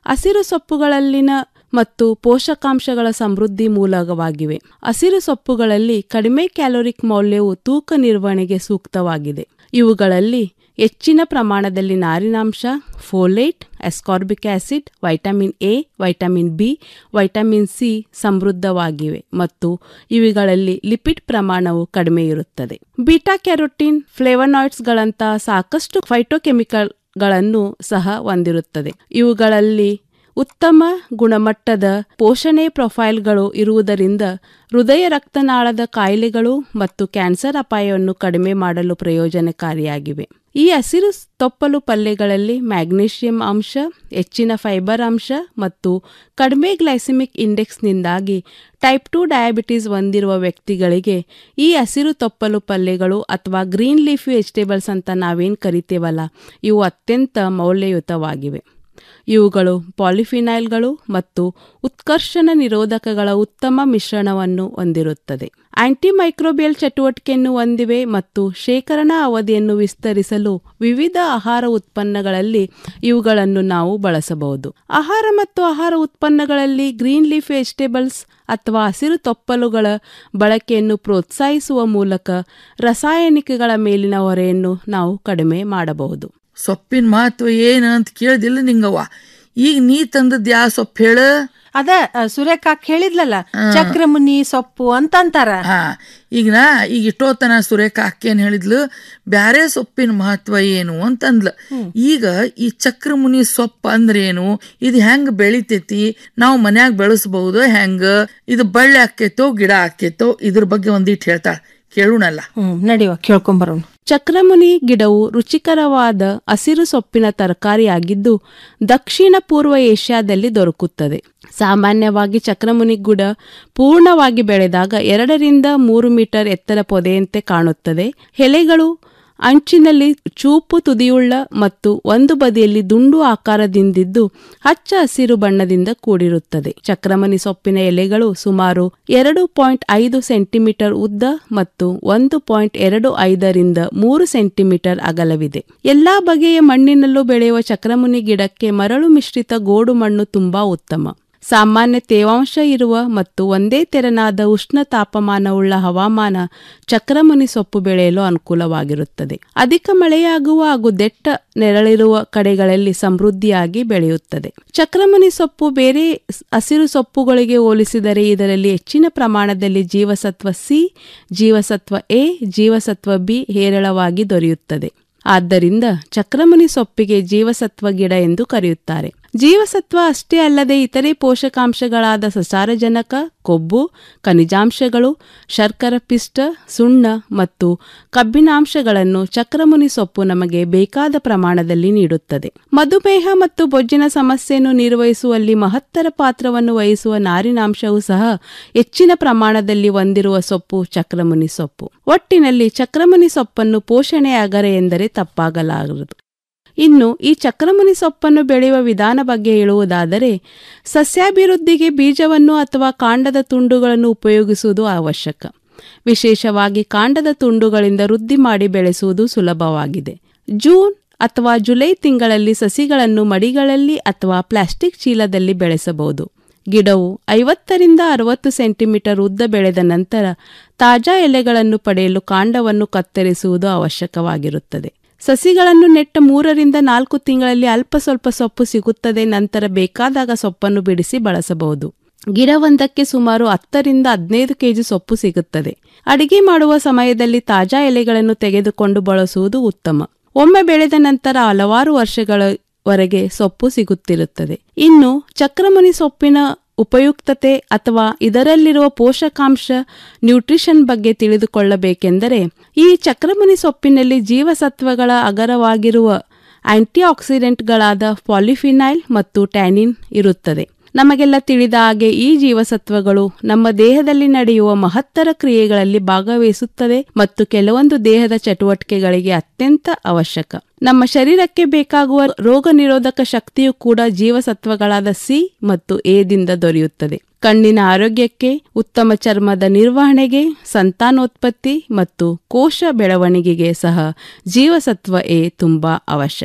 ಹಸಿರು ಸೊಪ್ಪುಗಳಲ್ಲಿನ ಮತ್ತು ಪೋಷಕಾಂಶಗಳ ಸಮೃದ್ಧಿ ಮೂಲವಾಗಿವೆ ಹಸಿರು ಸೊಪ್ಪುಗಳಲ್ಲಿ ಕಡಿಮೆ ಕ್ಯಾಲೋರಿಕ್ ಮೌಲ್ಯವು ತೂಕ ನಿರ್ವಹಣೆಗೆ ಸೂಕ್ತವಾಗಿದೆ ಇವುಗಳಲ್ಲಿ ಹೆಚ್ಚಿನ ಪ್ರಮಾಣದಲ್ಲಿ ನಾರಿನಾಂಶ folate ascorbic acid vitamin A vitamin B vitamin C ಸಮೃದ್ಧವಾಗಿವೆ ಮತ್ತು ಇವುಗಳಲ್ಲಿ ಲಿಪಿಡ್ ಪ್ರಮಾಣವು ಕಡಿಮೆ ಇರುತ್ತದೆ ಬೀಟಾ ಕ್ಯಾರೋಟಿನ್ ಫ್ಲೇವನಾಯ್ಡ್ಸ್ಗಳಂತಹ ಸಾಕಷ್ಟು ಫೈಟೋಕೆಮಿಕಲ್ಗಳನ್ನು ಸಹ ಹೊಂದಿರುತ್ತದೆ ಇವುಗಳಲ್ಲಿ ಉತ್ತಮ ಗುಣಮಟ್ಟದ ಪೋಷಣೆ ಪ್ರೊಫೈಲ್ಗಳು ಇರುವುದರಿಂದ ಹೃದಯ ರಕ್ತನಾಳದ ಕಾಯಿಲೆಗಳು ಮತ್ತು ಕ್ಯಾನ್ಸರ್ ಅಪಾಯವನ್ನು ಕಡಿಮೆ ಮಾಡಲು ಪ್ರಯೋಜನಕಾರಿಯಾಗಿವೆ ಈ ಹಸಿರು ತೊಪ್ಪಲು ಪಲ್ಯಗಳಲ್ಲಿ ಮ್ಯಾಗ್ನೀಷಿಯಂ ಅಂಶ ಹೆಚ್ಚಿನ ಫೈಬರ್ ಅಂಶ ಮತ್ತು ಕಡಿಮೆ ಗ್ಲೈಸಿಮಿಕ್ ಇಂಡೆಕ್ಸ್ನಿಂದಾಗಿ ಟೈಪ್ ಟು ಡಯಾಬಿಟೀಸ್ ಹೊಂದಿರುವ ವ್ಯಕ್ತಿಗಳಿಗೆ ಈ ಹಸಿರು ತೊಪ್ಪಲು ಪಲ್ಯಗಳು ಅಥವಾ ಗ್ರೀನ್ ಲೀಫಿ ವೆಜಿಟೇಬಲ್ಸ್ ಅಂತ ನಾವೇನು ಕರಿತೇವಲ್ಲ ಇವು ಅತ್ಯಂತ ಮೌಲ್ಯಯುತವಾಗಿವೆ ಇವುಗಳು ಪಾಲಿಫಿನೈಲ್ಗಳು ಮತ್ತು ಉತ್ಕರ್ಷಣ ನಿರೋಧಕಗಳ ಉತ್ತಮ ಮಿಶ್ರಣವನ್ನು ಹೊಂದಿರುತ್ತದೆ ಆಂಟಿಮೈಕ್ರೋಬಿಯಲ್ ಚಟುವಟಿಕೆಯನ್ನು ಹೊಂದಿವೆ ಮತ್ತು ಶೇಖರಣಾ ಅವಧಿಯನ್ನು ವಿಸ್ತರಿಸಲು ವಿವಿಧ ಆಹಾರ ಉತ್ಪನ್ನಗಳಲ್ಲಿ ಇವುಗಳನ್ನು ನಾವು ಬಳಸಬಹುದು ಆಹಾರ ಮತ್ತು ಆಹಾರ ಉತ್ಪನ್ನಗಳಲ್ಲಿ ಗ್ರೀನ್ ಲೀಫ್ ವೆಜಿಟೇಬಲ್ಸ್ ಅಥವಾ ಹಸಿರು ತೊಪ್ಪಲುಗಳ ಬಳಕೆಯನ್ನು ಪ್ರೋತ್ಸಾಹಿಸುವ ಮೂಲಕ ರಾಸಾಯನಿಕಗಳ ಮೇಲಿನ ಹೊರೆಯನ್ನು ನಾವು ಕಡಿಮೆ ಮಾಡಬಹುದು ಸೊಪ್ಪಿನ ಮಹತ್ವ ಏನು ಅಂತ ಕೇಳ್ದಿಲ್ಲ ನಿಂಗವ್ವ ಈಗ ನೀ ತಂದದ್ ಯಾವ ಸೊಪ್ಪು ಹೇಳ ಅದ ಆ, ಸುರೇಖಾಕ್ ಹೇಳಿದ್ಲಲ್ಲ ಚಕ್ರಮುನಿ ಸೊಪ್ಪು ಅಂತ ಅಂತಾರ ಹಾ ಈಗ ನಾ ಈಗ ಇಟ್ಟೋತನ ಸುರೇಖ ಅಕ್ಕೇನ್ ಹೇಳಿದ್ಲು ಬ್ಯಾರೆ ಸೊಪ್ಪಿನ ಮಹತ್ವ ಏನು ಅಂತಂದ್ಲ ಈಗ ಈ ಚಕ್ರಮುನಿ ಸೊಪ್ಪು ಅಂದ್ರೆ ಏನು ಇದು ಹೆಂಗ್ ಬೆಳಿತೈತಿ ನಾವು ಮನ್ಯಾಗ ಬೆಳೆಸಬಹುದು ಹೆಂಗ ಇದು ಬಳ್ಳಿ ಆಕೇತೋ ಗಿಡ ಆಕೇತೋ ಇದ್ರ ಬಗ್ಗೆ ಒಂದಿಟ್ಟು ಹೇಳ್ತಾಳ ಕೇಳೋಣಲ್ಲ ಹ್ಮ್ ನಡಿವ ಕೇಳ್ಕೊಂಬರೋಣ ಚಕ್ರಮುನಿ ಗಿಡವು ರುಚಿಕರವಾದ ಹಸಿರು ಸೊಪ್ಪಿನ ತರಕಾರಿಯಾಗಿದ್ದು ದಕ್ಷಿಣ ಪೂರ್ವ ಏಷ್ಯಾದಲ್ಲಿ ದೊರಕುತ್ತದೆ ಸಾಮಾನ್ಯವಾಗಿ ಚಕ್ರಮುನಿ ಗಿಡ ಪೂರ್ಣವಾಗಿ ಬೆಳೆದಾಗ ಎರಡರಿಂದ ಮೂರು ಮೀಟರ್ ಎತ್ತರ ಪೊದೆಯಂತೆ ಕಾಣುತ್ತದೆ ಎಲೆಗಳು ಅಂಚಿನಲ್ಲಿ ಚೂಪು ತುದಿಯುಳ್ಳ ಮತ್ತು ಒಂದು ಬದಿಯಲ್ಲಿ ದುಂಡು ಆಕಾರದಿಂದಿದ್ದು ಹಚ್ಚ ಹಸಿರು ಬಣ್ಣದಿಂದ ಕೂಡಿರುತ್ತದೆ ಚಕ್ರಮಣಿ ಸೊಪ್ಪಿನ ಎಲೆಗಳು ಸುಮಾರು ಎರಡು ಪಾಯಿಂಟ್ ಐದು ಸೆಂಟಿಮೀಟರ್ ಉದ್ದ ಮತ್ತು ಒಂದು ಪಾಯಿಂಟ್ ಎರಡು ಐದರಿಂದ ಮೂರು ಸೆಂಟಿಮೀಟರ್ ಅಗಲವಿದೆ ಎಲ್ಲಾ ಬಗೆಯ ಮಣ್ಣಿನಲ್ಲೂ ಬೆಳೆಯುವ ಚಕ್ರಮುನಿ ಗಿಡಕ್ಕೆ ಮರಳು ಮಿಶ್ರಿತ ಗೋಡು ಮಣ್ಣು ತುಂಬಾ ಉತ್ತಮ ಸಾಮಾನ್ಯ ತೇವಾಂಶ ಇರುವ ಮತ್ತು ಒಂದೇ ತೆರನಾದ ಉಷ್ಣ ತಾಪಮಾನವುಳ್ಳ ಹವಾಮಾನ ಚಕ್ರಮುನಿ ಸೊಪ್ಪು ಬೆಳೆಯಲು ಅನುಕೂಲವಾಗಿರುತ್ತದೆ ಅಧಿಕ ಮಳೆಯಾಗುವ ಹಾಗೂ ದೆಟ್ಟ ನೆರಳಿರುವ ಕಡೆಗಳಲ್ಲಿ ಸಮೃದ್ಧಿಯಾಗಿ ಬೆಳೆಯುತ್ತದೆ ಚಕ್ರಮುನಿ ಸೊಪ್ಪು ಬೇರೆ ಸ್- ಹಸಿರು ಸೊಪ್ಪುಗಳಿಗೆ ಹೋಲಿಸಿದರೆ ಇದರಲ್ಲಿ ಹೆಚ್ಚಿನ ಪ್ರಮಾಣದಲ್ಲಿ ಜೀವಸತ್ವ ಸಿ ಜೀವಸತ್ವ ಎ ಜೀವಸತ್ವ ಬಿ ಹೇರಳವಾಗಿ ದೊರೆಯುತ್ತದೆ ಆದ್ದರಿಂದ ಚಕ್ರಮುನಿ ಸೊಪ್ಪಿಗೆ ಜೀವಸತ್ವ ಗಿಡ ಎಂದು ಕರೆಯುತ್ತಾರೆ ಜೀವಸತ್ವ ಅಷ್ಟೇ ಅಲ್ಲದೆ ಇತರೆ ಪೋಷಕಾಂಶಗಳಾದ ಸಸಾರಜನಕ ಕೊಬ್ಬು ಖನಿಜಾಂಶಗಳು ಶರ್ಕರ ಪಿಷ್ಟ ಸುಣ್ಣ ಮತ್ತು ಕಬ್ಬಿನಾಂಶಗಳನ್ನು ಚಕ್ರಮುನಿ ಸೊಪ್ಪು ನಮಗೆ ಬೇಕಾದ ಪ್ರಮಾಣದಲ್ಲಿ ನೀಡುತ್ತದೆ ಮಧುಮೇಹ ಮತ್ತು ಬೊಜ್ಜಿನ ಸಮಸ್ಯೆಯನ್ನು ನಿರ್ವಹಿಸುವಲ್ಲಿ ಮಹತ್ತರ ಪಾತ್ರವನ್ನು ವಹಿಸುವ ನಾರಿನಾಂಶವೂ ಸಹ ಹೆಚ್ಚಿನ ಪ್ರಮಾಣದಲ್ಲಿ ಹೊಂದಿರುವ ಸೊಪ್ಪು ಚಕ್ರಮುನಿ ಸೊಪ್ಪು ಒಟ್ಟಿನಲ್ಲಿ ಚಕ್ರಮುನಿ ಸೊಪ್ಪನ್ನು ಪೋಷಣೆ ಅಗರೆ ಎಂದರೆ ತಪ್ಪಾಗಲಾರದು ಇನ್ನು ಈ ಚಕ್ರಮುನಿ ಸೊಪ್ಪನ್ನು ಬೆಳೆಯುವ ವಿಧಾನ ಬಗ್ಗೆ ಹೇಳುವುದಾದರೆ ಸಸ್ಯಾಭಿವೃದ್ಧಿಗೆ ಬೀಜವನ್ನು ಅಥವಾ ಕಾಂಡದ ತುಂಡುಗಳನ್ನು ಉಪಯೋಗಿಸುವುದು ಅವಶ್ಯಕ ವಿಶೇಷವಾಗಿ ಕಾಂಡದ ತುಂಡುಗಳಿಂದ ವೃದ್ಧಿ ಮಾಡಿ ಬೆಳೆಸುವುದು ಸುಲಭವಾಗಿದೆ ಜೂನ್ ಅಥವಾ ಜುಲೈ ತಿಂಗಳಲ್ಲಿ ಸಸಿಗಳನ್ನು ಮಡಿಗಳಲ್ಲಿ ಅಥವಾ ಪ್ಲಾಸ್ಟಿಕ್ ಚೀಲದಲ್ಲಿ ಬೆಳೆಸಬಹುದು ಗಿಡವು ಐವತ್ತರಿಂದ ಅರವತ್ತು ಸೆಂಟಿಮೀಟರ್ ಉದ್ದ ಬೆಳೆದ ನಂತರ ತಾಜಾ ಎಲೆಗಳನ್ನು ಪಡೆಯಲು ಕಾಂಡವನ್ನು ಕತ್ತರಿಸುವುದು ಅವಶ್ಯಕವಾಗಿರುತ್ತದೆ ಸಸಿಗಳನ್ನು ನೆಟ್ಟ ಮೂರರಿಂದ ನಾಲ್ಕು ತಿಂಗಳಲ್ಲಿ ಅಲ್ಪ ಸ್ವಲ್ಪ ಸೊಪ್ಪು ಸಿಗುತ್ತದೆ ನಂತರ ಬೇಕಾದಾಗ ಸೊಪ್ಪನ್ನು ಬಿಡಿಸಿ ಬಳಸಬಹುದು ಗಿಡವೊಂದಕ್ಕೆ ಸುಮಾರು ಹತ್ತರಿಂದ ಹದಿನೈದು ಕೆಜಿ ಸೊಪ್ಪು ಸಿಗುತ್ತದೆ ಅಡಿಗೆ ಮಾಡುವ ಸಮಯದಲ್ಲಿ ತಾಜಾ ಎಲೆಗಳನ್ನು ತೆಗೆದುಕೊಂಡು ಬಳಸುವುದು ಉತ್ತಮ ಒಮ್ಮೆ ಬೆಳೆದ ನಂತರ ಹಲವಾರು ವರ್ಷಗಳವರೆಗೆ ಸೊಪ್ಪು ಸಿಗುತ್ತಿರುತ್ತದೆ ಇನ್ನು ಚಕ್ರಮುನಿ ಸೊಪ್ಪಿನ ಉಪಯುಕ್ತತೆ ಅಥವಾ ಇದರಲ್ಲಿರುವ ಪೋಷಕಾಂಶ ನ್ಯೂಟ್ರಿಷನ್ ಬಗ್ಗೆ ತಿಳಿದುಕೊಳ್ಳಬೇಕೆಂದರೆ ಈ ಚಕ್ರಮುನಿ ಸೊಪ್ಪಿನಲ್ಲಿ ಜೀವಸತ್ವಗಳ ಅಗರವಾಗಿರುವ ಆಂಟಿ ಆಕ್ಸಿಡೆಂಟ್ಗಳಾದ ಪಾಲಿಫಿನೈಲ್ ಮತ್ತು ಟ್ಯಾನಿನ್ ಇರುತ್ತದೆ ನಮಗೆಲ್ಲ ತಿಳಿದ ಹಾಗೆ ಈ ಜೀವಸತ್ವಗಳು ನಮ್ಮ ದೇಹದಲ್ಲಿ ನಡೆಯುವ ಮಹತ್ತರ ಕ್ರಿಯೆಗಳಲ್ಲಿ ಭಾಗವಹಿಸುತ್ತದೆ ಮತ್ತು ಕೆಲವೊಂದು ದೇಹದ ಚಟುವಟಿಕೆಗಳಿಗೆ ಅತ್ಯಂತ ಅವಶ್ಯಕ ನಮ್ಮ ಶರೀರಕ್ಕೆ ಬೇಕಾಗುವ ರೋಗ ನಿರೋಧಕ ಶಕ್ತಿಯು ಕೂಡ ಜೀವಸತ್ವಗಳಾದ ಸಿ ಮತ್ತು ಎದಿಂದ ದೊರೆಯುತ್ತದೆ ಕಣ್ಣಿನ ಆರೋಗ್ಯಕ್ಕೆ ಉತ್ತಮ ಚರ್ಮದ ನಿರ್ವಹಣೆಗೆ ಸಂತಾನೋತ್ಪತ್ತಿ ಮತ್ತು ಕೋಶ ಬೆಳವಣಿಗೆಗೆ ಸಹ ಜೀವಸತ್ವ ಎ ತುಂಬಾ ಅವಶ್ಯಕ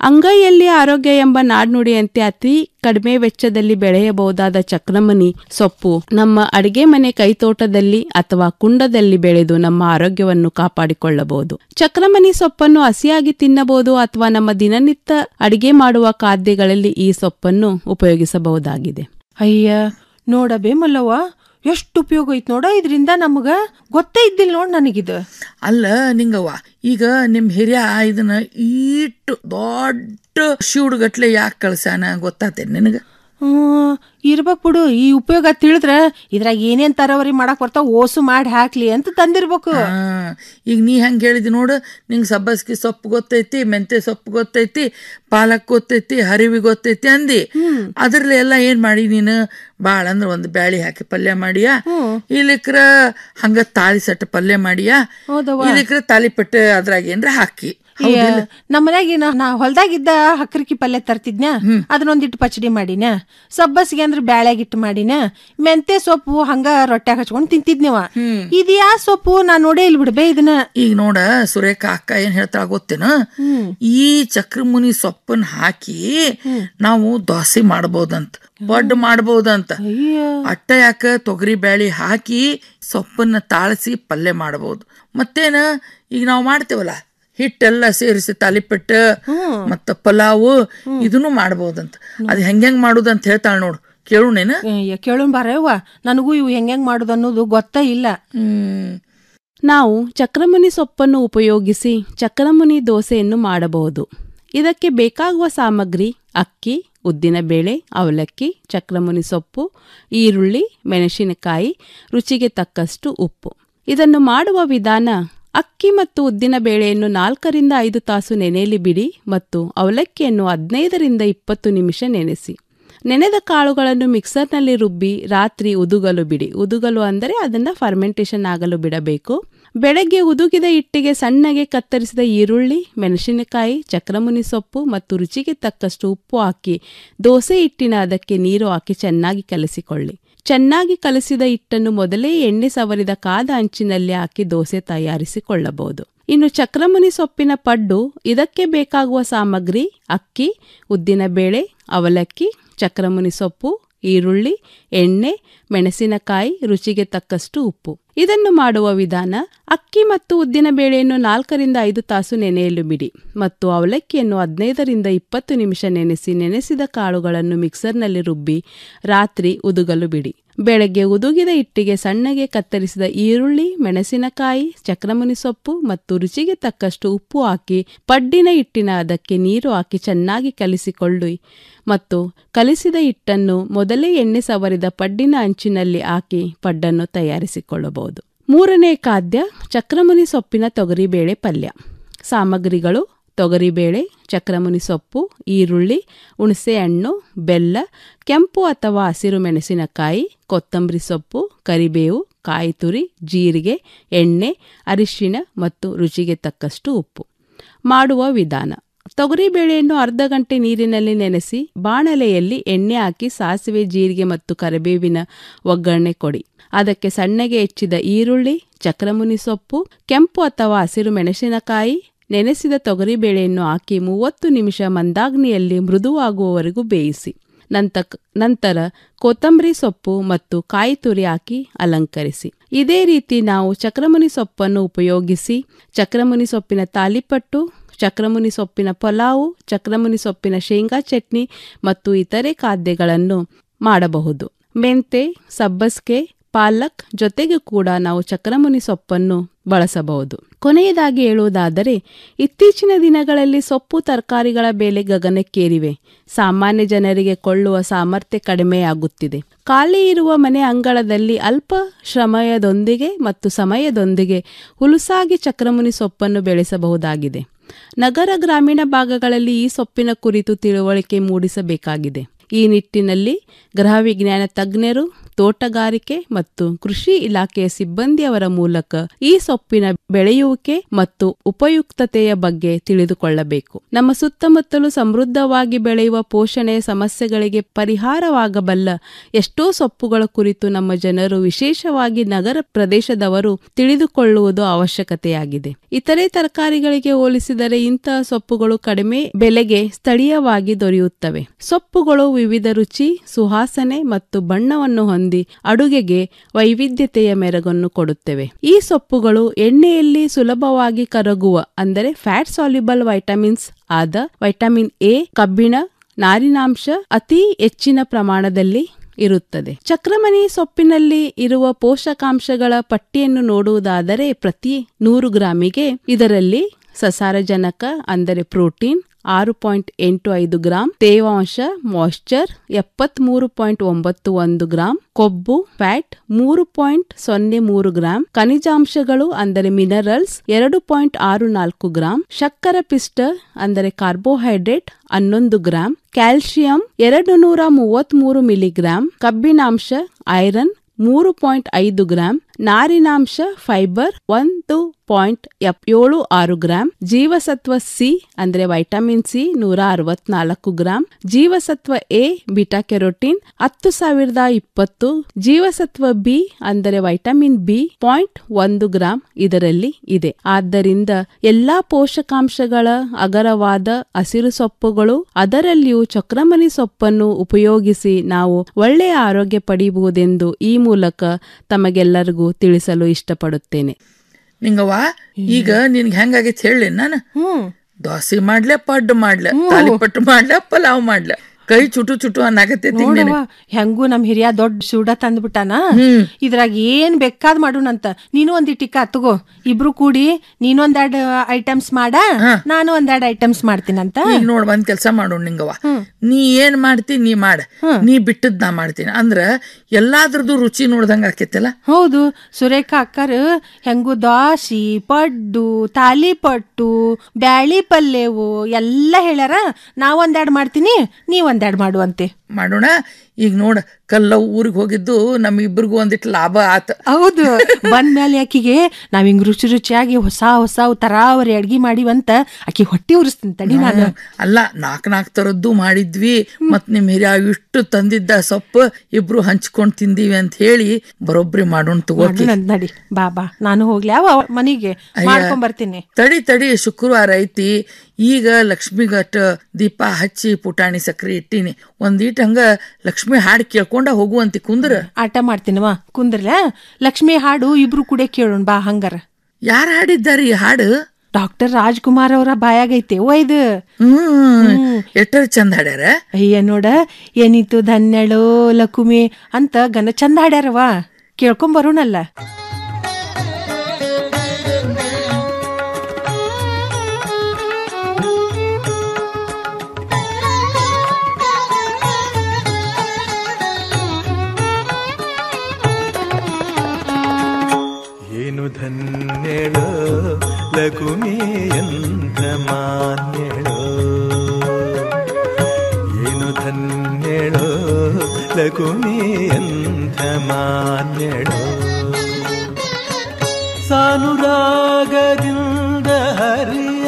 ಅಂಗೈಯಲ್ಲಿ ಆರೋಗ್ಯ ಎಂಬ ನಾಡ್ನುಡಿಯಂತೆ ಅತಿ ಕಡಿಮೆ ವೆಚ್ಚದಲ್ಲಿ ಬೆಳೆಯಬಹುದಾದ ಚಕ್ರಮಣಿ ಸೊಪ್ಪು ನಮ್ಮ ಅಡಿಗೆ ಮನೆ ಕೈತೋಟದಲ್ಲಿ ಅಥವಾ ಕುಂಡದಲ್ಲಿ ಬೆಳೆದು ನಮ್ಮ ಆರೋಗ್ಯವನ್ನು ಕಾಪಾಡಿಕೊಳ್ಳಬಹುದು ಚಕ್ರಮಣಿ ಸೊಪ್ಪನ್ನು ಹಸಿಯಾಗಿ ತಿನ್ನಬಹುದು ಅಥವಾ ನಮ್ಮ ದಿನನಿತ್ಯ ಅಡಿಗೆ ಮಾಡುವ ಖಾದ್ಯಗಳಲ್ಲಿ ಈ ಸೊಪ್ಪನ್ನು ಉಪಯೋಗಿಸಬಹುದಾಗಿದೆ ಅಯ್ಯ ನೋಡಬೇ ಮಲ್ಲವ್ವ ಎಷ್ಟು ಉಪಯೋಗ ಐತ್ ನೋಡ ಇದರಿಂದ ನಮಗ ಗೊತ್ತೇ ಇದ್ದಿಲ್ಲ ನೋಡ್ ನನಗಿದು ಅಲ್ಲ ನಿಂಗವ್ವ ಈಗ ನಿಮ್ ಹಿರಿಯ ಇದನ್ನ ಈಟು ದೊಡ್ಡ ಶಿವುಡ್ಗಟ್ಲೆ ಯಾಕೆ ಕಳ್ಸ್ಯಾನ ಗೊತ್ತಾತೇನ್ ನಿನಗ ಹ್ಮ್ ಇರ್ಬೇಕ್ ಬಿಡು ಈ ಉಪಯೋಗ ತಿಳಿದ್ರ ಇದ್ರಾಗ ಏನೇನ್ ತರವರಿ ಮಾಡಕ್ ಬರ್ತಾವ ಓಸು ಮಾಡಿ ಹಾಕ್ಲಿ ಅಂತ ತಂದಿರ್ಬೇಕು ಹಾ, ಈಗ ನೀ ಹೆಂಗ್ ಹೇಳಿದಿ ನೋಡು ನಿಂಗೆ ಸಬ್ಬಸ್ಗಿ ಸೊಪ್ಪು ಗೊತ್ತೈತಿ ಮೆಂತೆ ಸೊಪ್ಪು ಗೊತ್ತೈತಿ ಪಾಲಕ್ ಗೊತ್ತೈತಿ ಹರಿವಿ ಗೊತ್ತೈತಿ ಅಂದಿ ಅದ್ರಲ್ಲಿ ಎಲ್ಲ ಏನ್ ಮಾಡಿ ನೀನು ಬಾಳ ಅಂದ್ರ ಒಂದು ಬ್ಯಾಳಿ ಹಾಕಿ ಪಲ್ಯ ಮಾಡಿಯಾ ಇಲ್ಲಿಕ್ರ ಹಂಗ ತಾಳಿ ಸಟ್ಟ ಪಲ್ಯ ಮಾಡಿಯಾ ಹೌದವ್ವ. ಇಲ್ಲಿಕ್ರ ತಾಲಿಪಟ್ಟೆ ಅದ್ರಾಗ ಏನ್ರ ಹಾಕಿ ಈ, ನಮ್ಮ ಮನ್ಯಾಗ ನಾ ನಾ ಹೊಲ್ದಾಗಿದ್ದ ಹಕ್ರಕಿ ಪಲ್ಯ ತರ್ತಿದ್ನ್ಯಾ ಅದನ್ನೊಂದಿಟ್ಟು ಪಚಡಿ ಮಾಡಿನ ಸಬ್ಬಸ್ಗೆ ಅಂದ್ರೆ ಬ್ಯಾಳ್ಯಾಗಿಟ್ಟು ಮಾಡಿನ ಮೆಂತೆ ಸೊಪ್ಪು ಹಂಗ ರೊಟ್ಯಾಗ ಹಚ್ಕೊಂಡ್ ತಿಂತಿದ್ನಿವ ಇದ್ ಯಾ ಸೊಪ್ಪು ನಾ ನೋಡೇ ಇಲ್ ಬಿಡ್ಬೇ ಇದನ್ನ ಈಗ ನೋಡ ಸುರೇಖ ಅಕ್ಕ ಏನ್ ಹೇಳ್ತಾಳ ಗೊತ್ತೇನ ಈ ಚಕ್ರಮುನಿ ಸೊಪ್ಪನ್ ಹಾಕಿ ನಾವು ದೋಸೆ ಮಾಡಬಹುದಂತ ಬಡ್ ಮಾಡಬಹುದಂತ ಅಟ್ಟ ಯಾಕ ತೊಗರಿ ಬ್ಯಾಳಿ ಹಾಕಿ ಸೊಪ್ಪನ್ನ ತಾಳಿಸಿ ಪಲ್ಯ ಮಾಡಬಹುದು ಮತ್ತೇನ ಈಗ ನಾವು ಮಾಡ್ತೇವಲ್ಲ ಹಿಟ್ಟೆಲ್ಲ ಸೇರಿಸಿ ತಾಲಿಪಟ್ಟ ಮತ್ತ ಪಲಾವು ಇದನ್ನು ಮಾಡಬಹುದಂತ ಅದ್ ಹೆಂಗ್ ಮಾಡುದಂತ ಹೇಳ್ತಾಳ ನೋಡು ಕೇಳುನೇನ ಕೇಳೋಣ ಬಾರವ್ವ ನನಗೂ ಇವು ಹೆಂಗ್ ಮಾಡುದು ಅನ್ನೋದು ಗೊತ್ತೇ ಇಲ್ಲ ನಾವು ಚಕ್ರಮುನಿ ಸೊಪ್ಪನ್ನು ಉಪಯೋಗಿಸಿ ಚಕ್ರಮುನಿ ದೋಸೆಯನ್ನು ಮಾಡಬಹುದು ಇದಕ್ಕೆ ಬೇಕಾಗುವ ಸಾಮಗ್ರಿ ಅಕ್ಕಿ ಉದ್ದಿನಬೇಳೆ ಅವಲಕ್ಕಿ ಚಕ್ರಮುನಿ ಸೊಪ್ಪು ಈರುಳ್ಳಿ ಮೆಣಸಿನಕಾಯಿ ರುಚಿಗೆ ತಕ್ಕಷ್ಟು ಉಪ್ಪು ಇದನ್ನು ಮಾಡುವ ವಿಧಾನ ಅಕ್ಕಿ ಮತ್ತು ಉದ್ದಿನ ಬೇಳೆಯನ್ನು ನಾಲ್ಕರಿಂದ ಐದು ತಾಸು ನೆನೆಯಲಿ ಬಿಡಿ ಮತ್ತು ಅವಲಕ್ಕಿಯನ್ನು ಹದಿನೈದರಿಂದ ಇಪ್ಪತ್ತು ನಿಮಿಷ ನೆನೆಸಿ ನೆನೆದ ಕಾಳುಗಳನ್ನು ಮಿಕ್ಸರ್ನಲ್ಲಿ ರುಬ್ಬಿ ರಾತ್ರಿ ಉದುಗಲು ಬಿಡಿ ಉದುಗಲು ಅಂದರೆ ಅದನ್ನು ಫರ್ಮೆಂಟೇಷನ್ ಆಗಲು ಬಿಡಬೇಕು ಬೆಳಗ್ಗೆ ಉದುಗಿದ ಹಿಟ್ಟಿಗೆ ಸಣ್ಣಗೆ ಕತ್ತರಿಸಿದ ಈರುಳ್ಳಿ ಮೆಣಸಿನಕಾಯಿ ಚಕ್ರಮುನಿ ಸೊಪ್ಪು ಮತ್ತು ರುಚಿಗೆ ತಕ್ಕಷ್ಟು ಉಪ್ಪು ಹಾಕಿ ದೋಸೆ ಹಿಟ್ಟಿನ ಅದಕ್ಕೆ ನೀರು ಹಾಕಿ ಚೆನ್ನಾಗಿ ಕಲಸಿಕೊಳ್ಳಿ ಚೆನ್ನಾಗಿ ಕಲಸಿದ ಹಿಟ್ಟನ್ನು ಮೊದಲೇ ಎಣ್ಣೆ ಸವರಿದ ಕಾದ ಅಂಚಿನಲ್ಲಿ ಹಾಕಿ ದೋಸೆ ತಯಾರಿಸಿಕೊಳ್ಳಬಹುದು ಇನ್ನು ಚಕ್ರಮುನಿ ಸೊಪ್ಪಿನ ಪಡ್ಡು ಇದಕ್ಕೆ ಬೇಕಾಗುವ ಸಾಮಗ್ರಿ ಅಕ್ಕಿ ಉದ್ದಿನಬೇಳೆ ಅವಲಕ್ಕಿ ಚಕ್ರಮುನಿ ಸೊಪ್ಪು ಈರುಳ್ಳಿ ಎಣ್ಣೆ ಮೆಣಸಿನಕಾಯಿ ರುಚಿಗೆ ತಕ್ಕಷ್ಟು ಉಪ್ಪು ಇದನ್ನು ಮಾಡುವ ವಿಧಾನ ಅಕ್ಕಿ ಮತ್ತು ಉದ್ದಿನ ಬೇಳೆಯನ್ನು ನಾಲ್ಕರಿಂದ ಐದು ತಾಸು ನೆನೆಯಲು ಬಿಡಿ ಮತ್ತು ಅವಲಕ್ಕಿಯನ್ನು ಹದಿನೈದರಿಂದ ಇಪ್ಪತ್ತು ನಿಮಿಷ ನೆನೆಸಿ ನೆನೆಸಿದ ಕಾಳುಗಳನ್ನು ಮಿಕ್ಸರ್ನಲ್ಲಿ ರುಬ್ಬಿ ರಾತ್ರಿ ಉದುಗಲು ಬಿಡಿ ಬೆಳಗ್ಗೆ ಉದುಗಿದ ಹಿಟ್ಟಿಗೆ ಸಣ್ಣಗೆ ಕತ್ತರಿಸಿದ ಈರುಳ್ಳಿ ಮೆಣಸಿನಕಾಯಿ ಚಕ್ರಮುನಿ ಸೊಪ್ಪು ಮತ್ತು ರುಚಿಗೆ ತಕ್ಕಷ್ಟು ಉಪ್ಪು ಹಾಕಿ ಪಡ್ಡಿನ ಹಿಟ್ಟಿನ ಅದಕ್ಕೆ ನೀರು ಹಾಕಿ ಚೆನ್ನಾಗಿ ಕಲಿಸಿಕೊಳ್ಳಿ ಮತ್ತು ಕಲಿಸಿದ ಹಿಟ್ಟನ್ನು ಮೊದಲೇ ಎಣ್ಣೆ ಸವರಿದ ಪಡ್ಡಿನ ಅಂಚಿನಲ್ಲಿ ಹಾಕಿ ಪಡ್ಡನ್ನು ತಯಾರಿಸಿಕೊಳ್ಳಬಹುದು ಮೂರನೇ ಖಾದ್ಯ ಚಕ್ರಮುನಿ ಸೊಪ್ಪಿನ ತೊಗರಿಬೇಳೆ ಪಲ್ಯ ಸಾಮಗ್ರಿಗಳು ತೊಗರಿಬೇಳೆ ಚಕ್ರಮುನಿ ಸೊಪ್ಪು ಈರುಳ್ಳಿ ಹುಣಸೆ ಹಣ್ಣು ಬೆಲ್ಲ ಕೆಂಪು ಅಥವಾ ಹಸಿರು ಮೆಣಸಿನಕಾಯಿ ಕೊತ್ತಂಬರಿ ಸೊಪ್ಪು ಕರಿಬೇವು ಕಾಯಿ ತುರಿ ಜೀರಿಗೆ ಎಣ್ಣೆ ಅರಿಶಿಣ ಮತ್ತು ರುಚಿಗೆ ತಕ್ಕಷ್ಟು ಉಪ್ಪು ಮಾಡುವ ವಿಧಾನ ತೊಗರಿಬೇಳೆಯನ್ನು ಅರ್ಧ ಗಂಟೆ ನೀರಿನಲ್ಲಿ ನೆನೆಸಿ ಬಾಣಲೆಯಲ್ಲಿ ಎಣ್ಣೆ ಹಾಕಿ ಸಾಸಿವೆ ಜೀರಿಗೆ ಮತ್ತು ಕರಿಬೇವಿನ ಒಗ್ಗರಣೆ ಕೊಡಿ ಅದಕ್ಕೆ ಸಣ್ಣಗೆ ಹೆಚ್ಚಿದ ಈರುಳ್ಳಿ ಚಕ್ರಮುನಿ ಸೊಪ್ಪು ಕೆಂಪು ಅಥವಾ ಹಸಿರು ಮೆಣಸಿನಕಾಯಿ ನೆನೆಸಿದ ತೊಗರಿಬೇಳೆಯನ್ನು ಹಾಕಿ ಮೂವತ್ತು ನಿಮಿಷ ಮಂದಾಗ್ನಿಯಲ್ಲಿ ಮೃದುವಾಗುವವರೆಗೂ ಬೇಯಿಸಿ ನಂತ ನಂತರ ಕೊತ್ತಂಬರಿ ಸೊಪ್ಪು ಮತ್ತು ಕಾಯಿ ತುರಿ ಹಾಕಿ ಅಲಂಕರಿಸಿ ಇದೇ ರೀತಿ ನಾವು ಚಕ್ರಮುನಿ ಸೊಪ್ಪನ್ನು ಉಪಯೋಗಿಸಿ ಚಕ್ರಮುನಿ ಸೊಪ್ಪಿನ ತಾಲಿಪಟ್ಟು ಚಕ್ರಮುನಿ ಸೊಪ್ಪಿನ ಪಲಾವು ಚಕ್ರಮುನಿ ಸೊಪ್ಪಿನ ಶೇಂಗಾ ಚಟ್ನಿ ಮತ್ತು ಇತರೆ ಖಾದ್ಯಗಳನ್ನು ಮಾಡಬಹುದು ಮೆಂತೆ ಸಬ್ಬಸ್ಗೆ ಪಾಲಕ್ ಜೊತೆಗೆ ಕೂಡ ನಾವು ಚಕ್ರಮುನಿ ಸೊಪ್ಪನ್ನು ಬಳಸಬಹುದು ಕೊನೆಯದಾಗಿ ಹೇಳುವುದಾದರೆ ಇತ್ತೀಚಿನ ದಿನಗಳಲ್ಲಿ ಸೊಪ್ಪು ತರಕಾರಿಗಳ ಬೆಲೆ ಗಗನಕ್ಕೇರಿವೆ ಸಾಮಾನ್ಯ ಜನರಿಗೆ ಕೊಳ್ಳುವ ಸಾಮರ್ಥ್ಯ ಕಡಿಮೆಯಾಗುತ್ತಿದೆ ಖಾಲಿ ಇರುವ ಮನೆ ಅಂಗಳದಲ್ಲಿ ಅಲ್ಪ ಶ್ರಮಯದೊಂದಿಗೆ ಮತ್ತು ಸಮಯದೊಂದಿಗೆ ಹುಲುಸಾಗಿ ಚಕ್ರಮುನಿ ಸೊಪ್ಪನ್ನು ಬೆಳೆಸಬಹುದಾಗಿದೆ ನಗರ ಗ್ರಾಮೀಣ ಭಾಗಗಳಲ್ಲಿ ಈ ಸೊಪ್ಪಿನ ಕುರಿತು ತಿಳುವಳಿಕೆ ಮೂಡಿಸಬೇಕಾಗಿದೆ ಈ ನಿಟ್ಟಿನಲ್ಲಿ ಗೃಹ ವಿಜ್ಞಾನ ತಜ್ಞರು ತೋಟಗಾರಿಕೆ ಮತ್ತು ಕೃಷಿ ಇಲಾಖೆಯ ಸಿಬ್ಬಂದಿಯವರ ಮೂಲಕ ಈ ಸೊಪ್ಪಿನ ಬೆಳೆಯುವಿಕೆ ಮತ್ತು ಉಪಯುಕ್ತತೆಯ ಬಗ್ಗೆ ತಿಳಿದುಕೊಳ್ಳಬೇಕು ನಮ್ಮ ಸುತ್ತಮುತ್ತಲು ಸಮೃದ್ಧವಾಗಿ ಬೆಳೆಯುವ ಪೋಷಣೆಯ ಸಮಸ್ಯೆಗಳಿಗೆ ಪರಿಹಾರವಾಗಬಲ್ಲ ಎಷ್ಟೋ ಸೊಪ್ಪುಗಳ ಕುರಿತು ನಮ್ಮ ಜನರು ವಿಶೇಷವಾಗಿ ನಗರ ಪ್ರದೇಶದವರು ತಿಳಿದುಕೊಳ್ಳುವುದು ಅವಶ್ಯಕತೆಯಾಗಿದೆ ಇತರೆ ತರಕಾರಿಗಳಿಗೆ ಹೋಲಿಸಿದರೆ ಇಂತಹ ಸೊಪ್ಪುಗಳು ಕಡಿಮೆ ಬೆಲೆಗೆ ಸ್ಥಳೀಯವಾಗಿ ದೊರೆಯುತ್ತವೆ ಸೊಪ್ಪುಗಳು ವಿವಿಧ ರುಚಿ ಸುವಾಸನೆ ಮತ್ತು ಬಣ್ಣವನ್ನು ಹೊಂದಿ ಅಡುಗೆಗೆ ವೈವಿಧ್ಯತೆಯ ಮೆರಗನ್ನು ಕೊಡುತ್ತವೆ ಈ ಸೊಪ್ಪುಗಳು ಎಣ್ಣೆಯಲ್ಲಿ ಸುಲಭವಾಗಿ ಕರಗುವ ಅಂದರೆ ಫ್ಯಾಟ್ ಸಾಲ್ಯುಬಲ್ ವೈಟಮಿನ್ಸ್ ಆದ ವೈಟಮಿನ್ ಎ ಕಬ್ಬಿಣ ನಾರಿನಾಂಶ ಅತಿ ಹೆಚ್ಚಿನ ಪ್ರಮಾಣದಲ್ಲಿ ಇರುತ್ತದೆ ಚಕ್ರಮಣಿ ಸೊಪ್ಪಿನಲ್ಲಿ ಇರುವ ಪೋಷಕಾಂಶಗಳ ಪಟ್ಟಿಯನ್ನು ನೋಡುವುದಾದರೆ ಪ್ರತಿ ನೂರು ಗ್ರಾಮಿಗೆ ಇದರಲ್ಲಿ ಸಸಾರಜನಕ ಅಂದರೆ ಪ್ರೋಟೀನ್ ಆರು ಪಾಯಿಂಟ್ ಎಂಟು ಐದು ಗ್ರಾಂ ತೇವಾಂಶ ಮಾಯ್ಶ್ಚರ್ ಎಪ್ಪತ್ಮೂರು ಪಾಯಿಂಟ್ ಒಂಬತ್ತು ಒಂದು ಗ್ರಾಂ ಕೊಬ್ಬು ಫ್ಯಾಟ್ ಮೂರು ಪಾಯಿಂಟ್ ಸೊನ್ನೆ ಮೂರು ಗ್ರಾಂ ಖನಿಜಾಂಶಗಳು ಅಂದರೆ ಮಿನರಲ್ಸ್ ಎರಡು ಪಾಯಿಂಟ್ ಆರು ನಾಲ್ಕು ಗ್ರಾಂ ಶಕ್ಕರ ಪಿಷ್ಟ ಅಂದರೆ ಕಾರ್ಬೋಹೈಡ್ರೇಟ್ ಹನ್ನೊಂದು ಗ್ರಾಂ ಕ್ಯಾಲ್ಸಿಯಂ ಎರಡು ನೂರ ಮೂವತ್ಮೂರು ಮಿಲಿಗ್ರಾಂ ಕಬ್ಬಿನಾಂಶ ಐರನ್ ಮೂರು ಪಾಯಿಂಟ್ ಐದು ಗ್ರಾಂ ನಾರಿನಾಂಶ ಫೈಬರ್ ಒಂದು ಪಾಯಿಂಟ್ ಏಳು ಆರು ಗ್ರಾಂ ಜೀವಸತ್ವ ಸಿ ಅಂದ್ರೆ ವೈಟಮಿನ್ ಸಿ ನೂರ ಅರವತ್ನಾಲ್ಕು ಗ್ರಾಂ ಜೀವಸತ್ವ ಎ ಬಿಟಾ ಕೆರೋಟಿನ್ ಹತ್ತು ಸಾವಿರದ ಇಪ್ಪತ್ತು ಜೀವಸತ್ವ ಬಿ ಅಂದರೆ ವೈಟಮಿನ್ ಬಿ ಪಾಯಿಂಟ್ ಒಂದು ಗ್ರಾಂ ಇದರಲ್ಲಿ ಇದೆ ಆದ್ದರಿಂದ ಎಲ್ಲಾ ಪೋಷಕಾಂಶಗಳ ಅಗರವಾದ ಹಸಿರು ಸೊಪ್ಪುಗಳು ಅದರಲ್ಲಿಯೂ ಚಕ್ರಮಣಿ ಸೊಪ್ಪನ್ನು ಉಪಯೋಗಿಸಿ ನಾವು ಒಳ್ಳೆಯ ಆರೋಗ್ಯ ಪಡೆಯಬಹುದೆಂದು ಈ ಮೂಲಕ ತಮಗೆಲ್ಲರಿಗೂ ತಿಳಿಸಲು ಇಷ್ಟಪಡುತ್ತೇನೆ ನಿಂಗವ್ವ ಈಗ ನಿನ್ಗೆ ಹೆಂಗಾಗೈತಿ ಹೇಳಿ ನಾನು ದೋಸೆ ಮಾಡ್ಲೆ ಪಡ್ಡು ಮಾಡ್ಲೆ ತಾಲಿಪಟ್ಟು ಮಾಡ್ಲೆ ಪಲಾವ್ ಮಾಡ್ಲೆ ಕೈ ಚುಟು ಚುಟು ಅನ್ನಾಗತ್ತೈತಿ ನೋಡವ್ವ ಹೆಂಗೂ ನಮ್ ಹಿರಿಯ ದೊಡ್ಡ ಸೂಡ ತಂದ್ಬಿಟ್ಟಾನ ಇದ್ರಾಗ ಏನ್ ಬೇಕಾದ್ ಮಾಡೋಣಂತ ನೀನು ಒಂದ್ ಟಿಕ್ಕ ತಗೋ ಇಬ್ರು ಕೂಡಿ ನೀನು ಒಂದೆರಡು ಐಟಮ್ಸ್ ಮಾಡ ನಾನು ಒಂದೆರಡು ಐಟಮ್ಸ್ ಮಾಡ್ತೀನಂತ ಈಗ ನೋಡ್ ಒಂದ್ ಕೆಲ್ಸ ಮಾಡೋಣ ನಿಂಗವ್ವ ನೀ ಏನ್ ಮಾಡ್ತಿ ನೀ ಮಾಡ ನೀ ಬಿಟ್ಟದ್ ನಾ ಮಾಡ್ತೀನಿ ಅಂದ್ರ ಎಲ್ಲಾದ್ರದ್ದು ರುಚಿ ನೋಡ್ದಂಗ ಆಕೈತಲ್ಲ ಹೌದು ಸುರೇಖಾ ಅಕ್ಕರ್ ಹೆಂಗು ದಾಸಿ ಪಡ್ಡು ತಾಲಿಪಟ್ಟು ಬ್ಯಾಳಿ ಪಲ್ಯವು ಎಲ್ಲ ಹೇಳ್ಯಾರ ನಾ ಒಂದೆರಡು ಮಾಡ್ತೀನಿ ನೀ ಒಂದೆರಡು ಮಾಡುವಂತೆ ಮಾಡೋಣ ಈಗ ನೋಡ ಕಲ್ಲ ಊರಿಗೆ ಹೋಗಿದ್ದು ನಮ್ ಇಬ್ರಿಗೂ ಒಂದಿಟ್ಟು ಲಾಭ ಆತ ಹೌದು ಬಂದ್ಮೇಲೆ ಆಕಿಗೆ ನಾವ್ ಹಿಂಗ್ ರುಚಿ ರುಚಿಯಾಗಿ ಹೊಸ ಹೊಸ ತರಾವರಿ ಅಡ್ಗಿ ಮಾಡಿವಂತ ಆಕಿ ಹೊಟ್ಟಿ ಉರಿಸ್ತೀನಿ ತಡಿ ನಾನು ಹ್ಮ್. ಅಲ್ಲ ನಾಕ್ ನಾಕ್ ತರದ್ದು ಮಾಡಿದ್ವಿ ಮತ್ ನಿಮ್ ಹಿರಿಯ ಇಷ್ಟು ತಂದಿದ್ದ ಸೊಪ್ಪು ಇಬ್ರು ಹಂಚ್ಕೊಂಡ್ ತಿಂದೀವಿ ಅಂತ ಹೇಳಿ ಬರೋಬ್ರಿ ಮಾಡೋಣ ತಗೋತಿ ಮಾಡೋಣಂತ್ ನಡಿ ಬಾ ಬಾ ನಾನು ಹೋಗ್ಲಿ ಯಾವ ಮನಿಗೆ ಅಯ್ಯ. ಮಾಡ್ಕೊಂಡ್ ಬರ್ತೀನಿ ತಡಿ ತಡಿ ಶುಕ್ರವಾರ ಐತಿ ಈಗ ಲಕ್ಷ್ಮಿಗಟ್ ದೀಪ ಹಚ್ಚಿ ಪುಟಾಣಿ ಸಕ್ರಿ ಇಟ್ಟಿನಿ ಒಂದೀಟ್ ಹಂಗ ಲಕ್ಷ್ಮಿ ಹಾಡ್ ಕೇಳ್ಕೊಂಡ ಹೋಗುವಂತಿ ಕುಂದ್ರ ಆಟ ಮಾಡ್ತೀನವ ಕುಂದ್ರಲ ಲಕ್ಷ್ಮಿ ಹಾಡು ಇಬ್ರು ಕೂಡ ಕೇಳೋಣ ಬಾ ಹಂಗಾರ ಯಾರು ಹಾಡಿದ್ದಾರೆ ಈ ಹಾಡು ಡಾಕ್ಟರ್ ರಾಜ್ಕುಮಾರ್ ಅವರ ಬಾಯಾಗೈತೆ ಓ ಇದು ಹ್ಮ್ ಎಷ್ಟರ ಚಂದ ಹಾಡ್ಯಾರ ಅಯ್ಯ ನೋಡ ಏನಿತ್ತು ಧನ್ಯಳೋ ಲಕುಮಿ ಅಂತ ಗನ ಚಂದ ಹಾಡ್ಯಾರವ ಕೇಳ್ಕೊಂಡ್ ಬರೋಣಲ್ಲ ಏನು ಧನ್ಯಳೋ ಲಘುಮಿಯಂತ ಮಾನ್ಯಳೋ ಏನು ಧನ್ಯಳೋ ಲಘುಮಿಯಂತ ಮಾನ್ಯಳೋ ಸಾನುರಾಗದಿಂದ ಹರಿಯ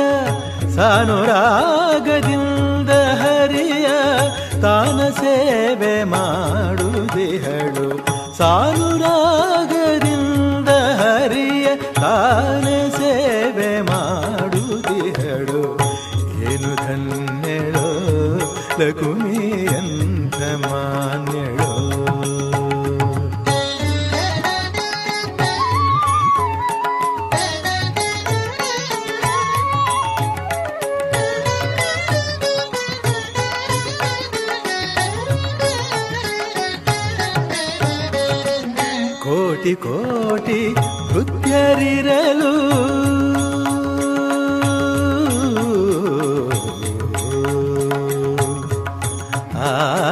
ಸಾನುರಾಗದಿಂದ ಹರಿಯ ತಾನ ಸೇವೆ ಮಾಡುದಿಹಳು ಸಾನುರಾಗದಿಂದ ಹರಿಯ ತಾನ ಸೇವೆ ಮಾಡುದಿಹಳು ಏನು ಧನ್ಯಳೋ ಲಘುಮಿಯಂತ ಮಾನ್ಯಳೋ ಕೋಟಿ ಕೋಟಿ ನೃತ್ಯರಿರಲು ಆ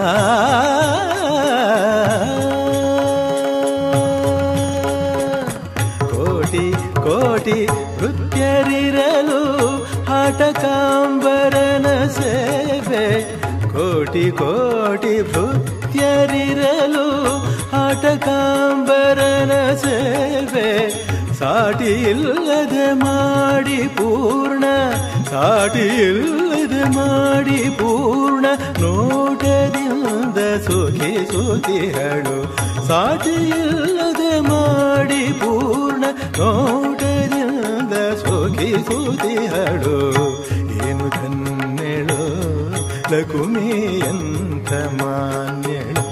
ಕೋಟಿ ಕೋಟಿ ನೃತ್ಯರಿರಲು ಹಾಟಕಾಂಬರನ ಸೇವೆ ಕೋಟಿ ಕೋಟಿ ಭೃತ್ಯರಿರಲು ನಾಟಕಾಂಬರನ ಸೇವೆ ಸಾಟಿ ಇಲ್ಲದೆ ಮಾಡಿ ಪೂರ್ಣ ಸಾಟಿ ಇಲ್ಲದೆ ಮಾಡಿ ಪೂರ್ಣ ನೋಟದಿಂದ ಸುಖಿಸುತ್ತಿಹಳು ಸಾಟಿ ಇಲ್ಲದೆ ಮಾಡಿ ಪೂರ್ಣ ನೋಟದಿಂದ ಸುಖಿಸುತ್ತಿಹಳು ಏನು ಧನ್ಯಳು ಲಕುಮಿಯಂತ ಮಾನ್ಯಳು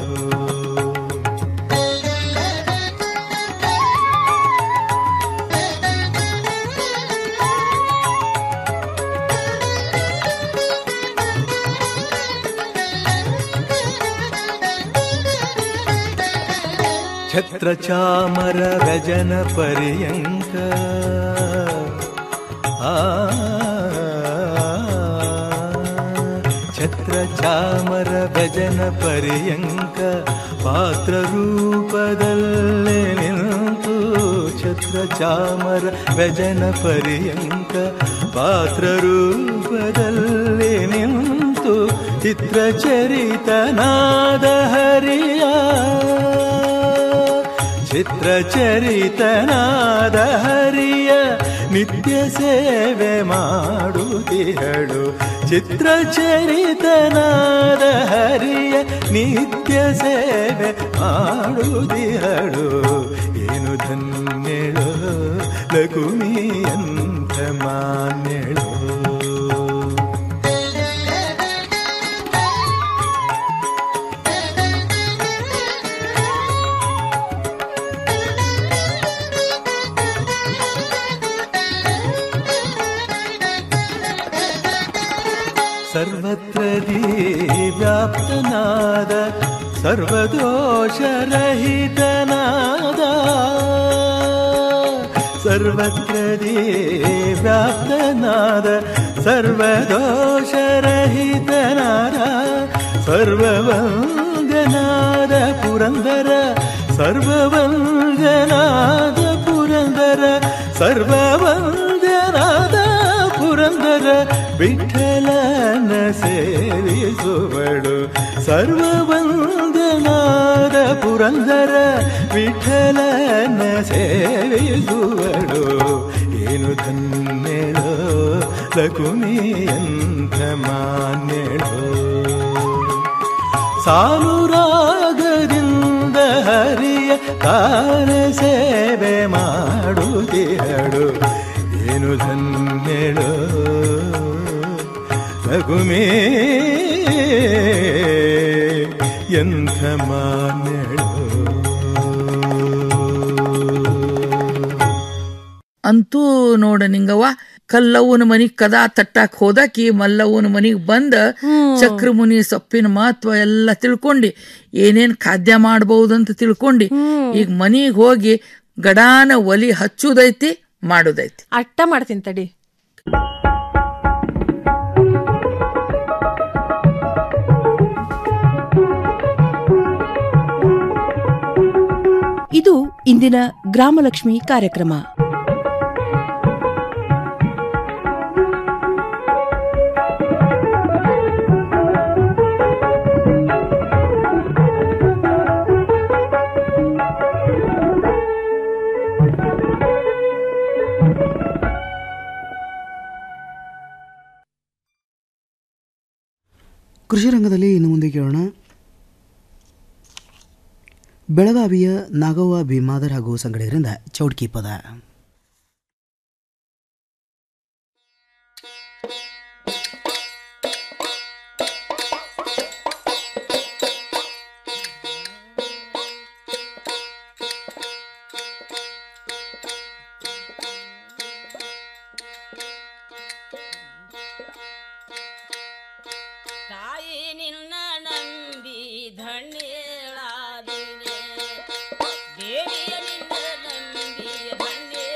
ಛತ್ರ ಚಾಮರ ಗಜನ ಪರ್ಯಂಕ ಆ ಛತ್ರ ಚಾಮರ ಗಜನ ಪರ್ಯಂಕ ಪಾತ್ರ ರೂಪದಲ್ಲೇ ನಿಂತು ಛತ್ರ ಚಾಮರ ವ್ಯಜನ ಪರ್ಯಂಕ ಪಾತ್ರ ರೂಪದಲ್ಲೇ ನಿಂತು ಚಿತ್ರಚರಿತನಾದ ಹರಿಯ ಚಿತ್ರಚರಿತನಾದ ಹರಿಯ ನಿತ್ಯ ಸೇವೆ ಮಾಡುತ್ತಿಹಳು ಚಿತ್ರಚರಿತನಾದ ಹರಿಯ ನಿತ್ಯ ಸೇವೆ ಮಾಡುತ್ತಿಹಳು ಏನು ಧನ್ಯಳು ಲಘುಮಿಯಂಥ ಮಾನ್ಯಳು ಸರ್ವತ್ರ ವ್ಯಾಪ್ತನಾದ ಸರ್ವದೋಷರಹಿತನಾದ ಸರ್ವತ್ರ ವ್ಯಾಪ್ತನಾದ ಸರ್ವದೋಷರಹಿತನಾದ ಸರ್ವವಂದನಾದ ಪುರಂದರ ಸರ್ವವಂದನಾದ ಪುರಂದರ ಸರ್ವವಂದನಾದ ಪುರಂದರ ವಿಠಲನ ಸೇವಿಸುವಳು ಸರ್ವವಂದನಾದ ಪುರಂದರ ವಿಠಲನ ಸೇವಿಸುವಳು ಏನು ಧನ್ಯಳು ಲಕುಮಿಯಂಥ ಮಾನ್ಯಳು ಸಾಲು ರಾಗದಿಂದ ಹರಿಯ ಕಾರ ಸೇವೆ ಮಾಡುತ್ತಿಹಳು ಏನು ಧನ್ಯಳು ಲಘುಮೇ ಎಂಥ ಮಾನ್ಯಳು ಅಂತೂ ನೋಡ ನಿಂಗವ್ವ ಕಲ್ಲವ್ವನ ಮನಿಗ್ ಕದಾ ತಟ್ಟಾಕ್ ಹೋದಾಕಿ ಮಲ್ಲವ್ವನ ಮನಿಗ್ ಬಂದ ಚಕ್ರಮುನಿ ಸೊಪ್ಪಿನ ಮಹತ್ವ ಎಲ್ಲ ತಿಳ್ಕೊಂಡಿ ಏನೇನ್ ಖಾದ್ಯ ಮಾಡಬಹುದಂತ ತಿಳ್ಕೊಂಡಿ ಈಗ ಮನಿಗ್ ಹೋಗಿ ಗಡಾನ ಒಲಿ ಹಚ್ಚುದೈತಿ ಮಾಡುದೈತಿ ಅಟ್ಟ ಮಾಡ್ತೀನಿ ತಡಿ ಇದು ಇಂದಿನ ಗ್ರಾಮಲಕ್ಷ್ಮಿ ಕಾರ್ಯಕ್ರಮ ಕೃಷಿ ರಂಗದಲ್ಲಿ ಇನ್ನು ಮುಂದೆ ಕೇಳೋಣ ಬೆಳಗಾವಿಯ ನಾಗವ್ವ ಭೀಮಾದರ್ ಹಾಗೂ ಸಂಗಡಿಗರಿಂದ ಚೌಡ್ಕಿ ಪದ ತಾಯಿ ನಿನ್ನ ನಂಬಿ ಧನ್ಯಳಾದಿನೆ ದೇವಿಯ ನಿನ್ನ ನಂಬಿ ಧನ್ಯಳಾದಿನೆ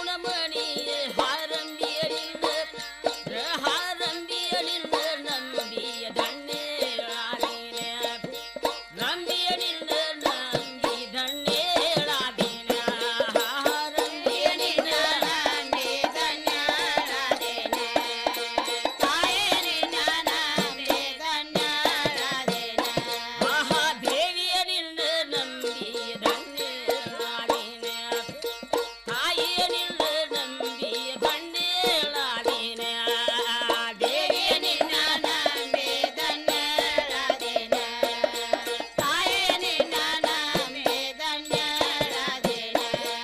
ಗುಣಮಣಿ ಹಾರಂಬಿಯಲಿಂದ ಹಾರಂಬಿಯಲಿಂದ ನಂಬಿಯ ಧನ್ಯಳಾದೀನ ನಂಬಿಯಲಿಂದ ನಂಬಿ ಧನ್ಯಳಾದೀನ ಹಾರಂಬಿಯಲಿಂದ ನಂಬಿ ಧನ್ಯಳಾದೀನ ತಾಯೇನಿಂದ ನಂಬಿ ಧನ್ಯಳಾದೀನ ಮಹಾದೇವಿಯನಿಂದ ನಂಬಿ ಧನ್ಯಳಾದೀನ ತಾಯಿಯನಿಂದ ನಂಬಿ ಧನ್ಯಳಾದೀನ ದೇವಿಯನಿಂದ ನಂಬಿ ಧನ್ಯಳಾದೀನ ತಾಯಿಯನಿಂದ ನಂಬಿ ಧನ್ಯಳಾದೀನ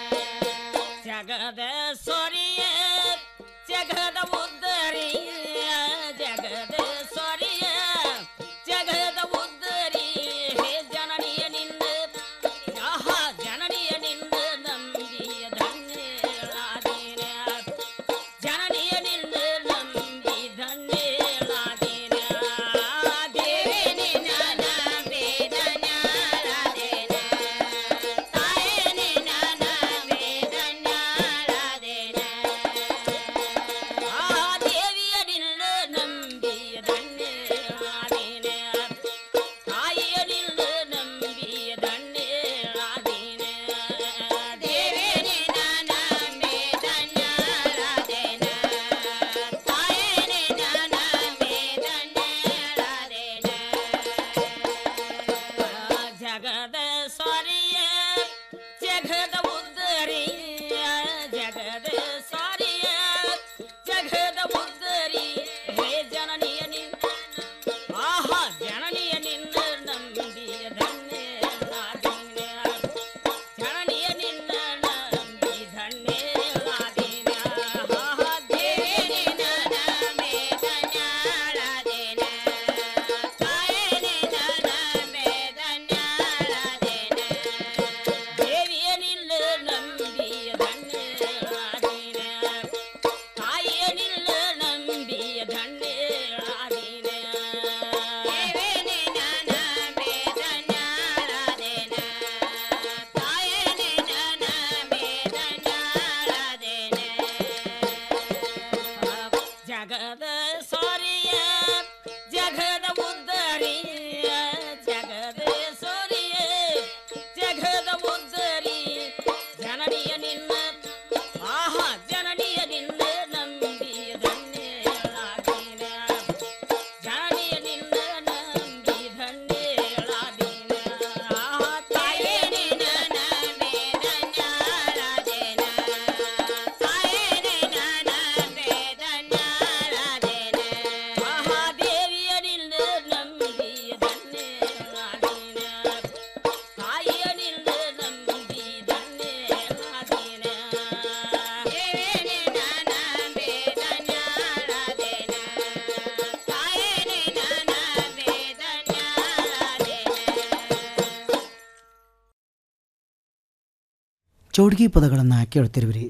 ಜಗದ ಸೊರಿಯ ಜಗದ ಉದ್ದರಿಯ ಜಗದ ಸೊರಿಯ ಜಗದ ಉದ್ದರಿ ಹೇ ಜನನಿಯ ನಿಂದ ಆಹಾ ಜನನಿಯ ನಿಂದ ನಂಬಿಯ ಧನ್ಯಳಾದೀನ ಜನನಿಯ ನಿಂದ ನಂಬಿ ಧನ್ಯಳಾದೀನ ದೇವಿ ನಿನ್ನ ನಂಬಿ ಧನ್ಯಳಾದೀನ ತಾಯಿ ನಿನ್ನ ನಂಬಿ ಧನ್ಯಳಾದೀನ ಆ ದೇವಿಯ ನಿನ್ನ ನಂಬಿಯ ಧನ್ಯಳಾದೀನ ತಾಯಿಯ ನಿನ್ನ ನಂಬಿಯ ಧನ್ಯಳಾದೀನ ದೇವಿ ನಿನ್ನ ನಂಬಿ ಧನ್ಯಳಾದೀನ ತಾಯಿ ನಿನ್ನ ನಂಬಿ ಧನ್ಯಳಾದೀನ ಜಗದ ಸೊರಿಯ ಜಗದ ಉದ್ದರಿಯ ಜಗದ ಸೊರಿಯ ಜಗದ ಉದ್ದರಿ ಹೇ ಜನನಿಯ ನಿನ್ನ ಆಹಾ ಜನನಿಯ ನಿನ್ನ ನಂಬಿಯ ಧನ್ಯಳಾದೀನ ಜನನಿಯ ನಿನ್ನ ನಂಬಿ ಧನ್ಯಳಾದೀನ ಆಹಾ ದೇವಿ ನಿನ್ನ ನಂಬಿ ಧನ್ಯಳಾದೀನ ತಾಯಿ ನಿನ್ನ ನಂಬಿ ಧನ್ಯಳಾದೀನ ದೇವಿಯ ನಿನ್ನ ನಂಬಿಯ ಧನ್ಯಳಾದೀನ ತಾಯಿಯ ನಿನ್ನ ನಂಬಿಯ ಧನ್ಯಳಾದೀನ ದೇವಿ ನಿನ್ನ ನಂಬಿ ಧನ್ಯಳಾದೀನ ತಾಯಿ ನಿನ್ನ ನಂಬಿ ಧನ್ಯಳಾದೀನ ಜಗದ ಸೊರಿಯ ಜಗದ ಉದ್ದರಿಯ ಜಗದ ಸೊರಿಯ ಜಗದ ಉದ್ದರಿ ಜನನಿಯ ನಿನ್ನ ಆಹಾ ಜನನಿಯ ನಿನ್ನ ನಂಬಿಯ ಧನ್ಯಳಾದೀನ ಜನನಿಯ ನಿನ್ನ ನಂಬಿ ಧನ್ಯಳಾದೀನ ಆಹಾ ತಾಯಿ ನಿನ್ನ ನಂಬಿ ಧನ್ಯಳಾದೀನ ತಾಯಿ ನಿನ್ನ ನಂಬಿ ಧನ್ಯಳಾದೀನ ಮಹಾದೇವಿಯ ನಿನ್ನ ನಂಬಿಯ ಧನ್ಯಳಾದೀನ ತಾಯಿಯ ನಿನ್ನ ನಂಬಿ ಧನ್ಯಳಾದೀನ ದೇವಿ ನಿನ್ನ ನಂಬಿ ಧನ್ಯಳಾದೀನ ತಾಯಿ ನಿನ್ನ ನಂಬಿ ಧನ್ಯಳಾದೀನ ಚೌಡ್ಗಿ ಪದಗಳನ್ನು ಕೇಳ್ತಿರುವಿರಿ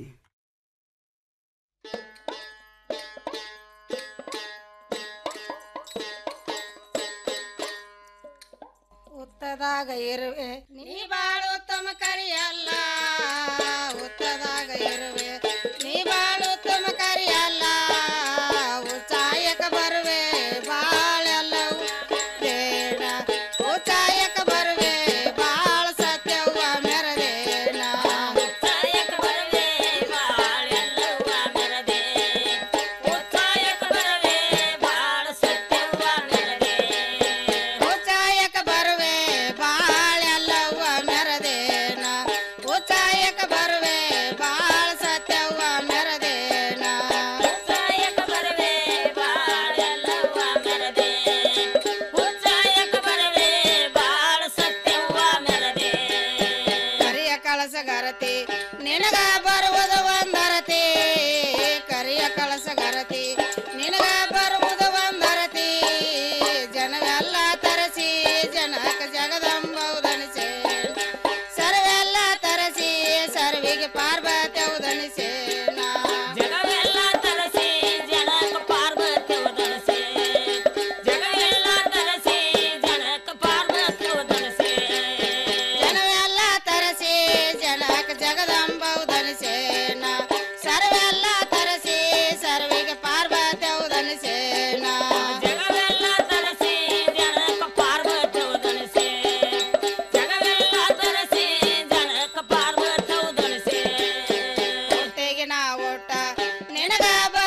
ಹುತ್ತದಾಗ ಇರುವೆ ನೀ ಬಾಳು ಉತ್ತಮ ಕರಿಯಲ್ಲ ಹುತ್ತದಾಗ ಇರುವೆ ನೀ ಬಾಳು ಉತ್ತಮ ಕರಿಯಲ್ಲ ಉಚ್ಚಾಯಕ ಬರುವೆ ಬಾಳೆಲ್ಲವು ಬೇಡ ಉಚ್ಚಾಯಕ ಬರುವೆ ಬಾಳ ಸತ್ಯವ್ವ ಮೆರದೇನ ಉಚ್ಚಾಯಕ ಬರುವೆ ಬಾಳೆಲ್ಲವ್ವ ಮೆರದೆ ಉಚ್ಚಾಯಕ ಬರುವೆ ಬಾಳ ಸತ್ಯವ್ವ ಮೆರದೆ ಉಚ್ಚಾಯಕ ಬರುವೆ ಬಾಳೆಲ್ಲವ್ವ ಮೆರದೇನ ಉಚ್ಚಾಯ ನಿನಗ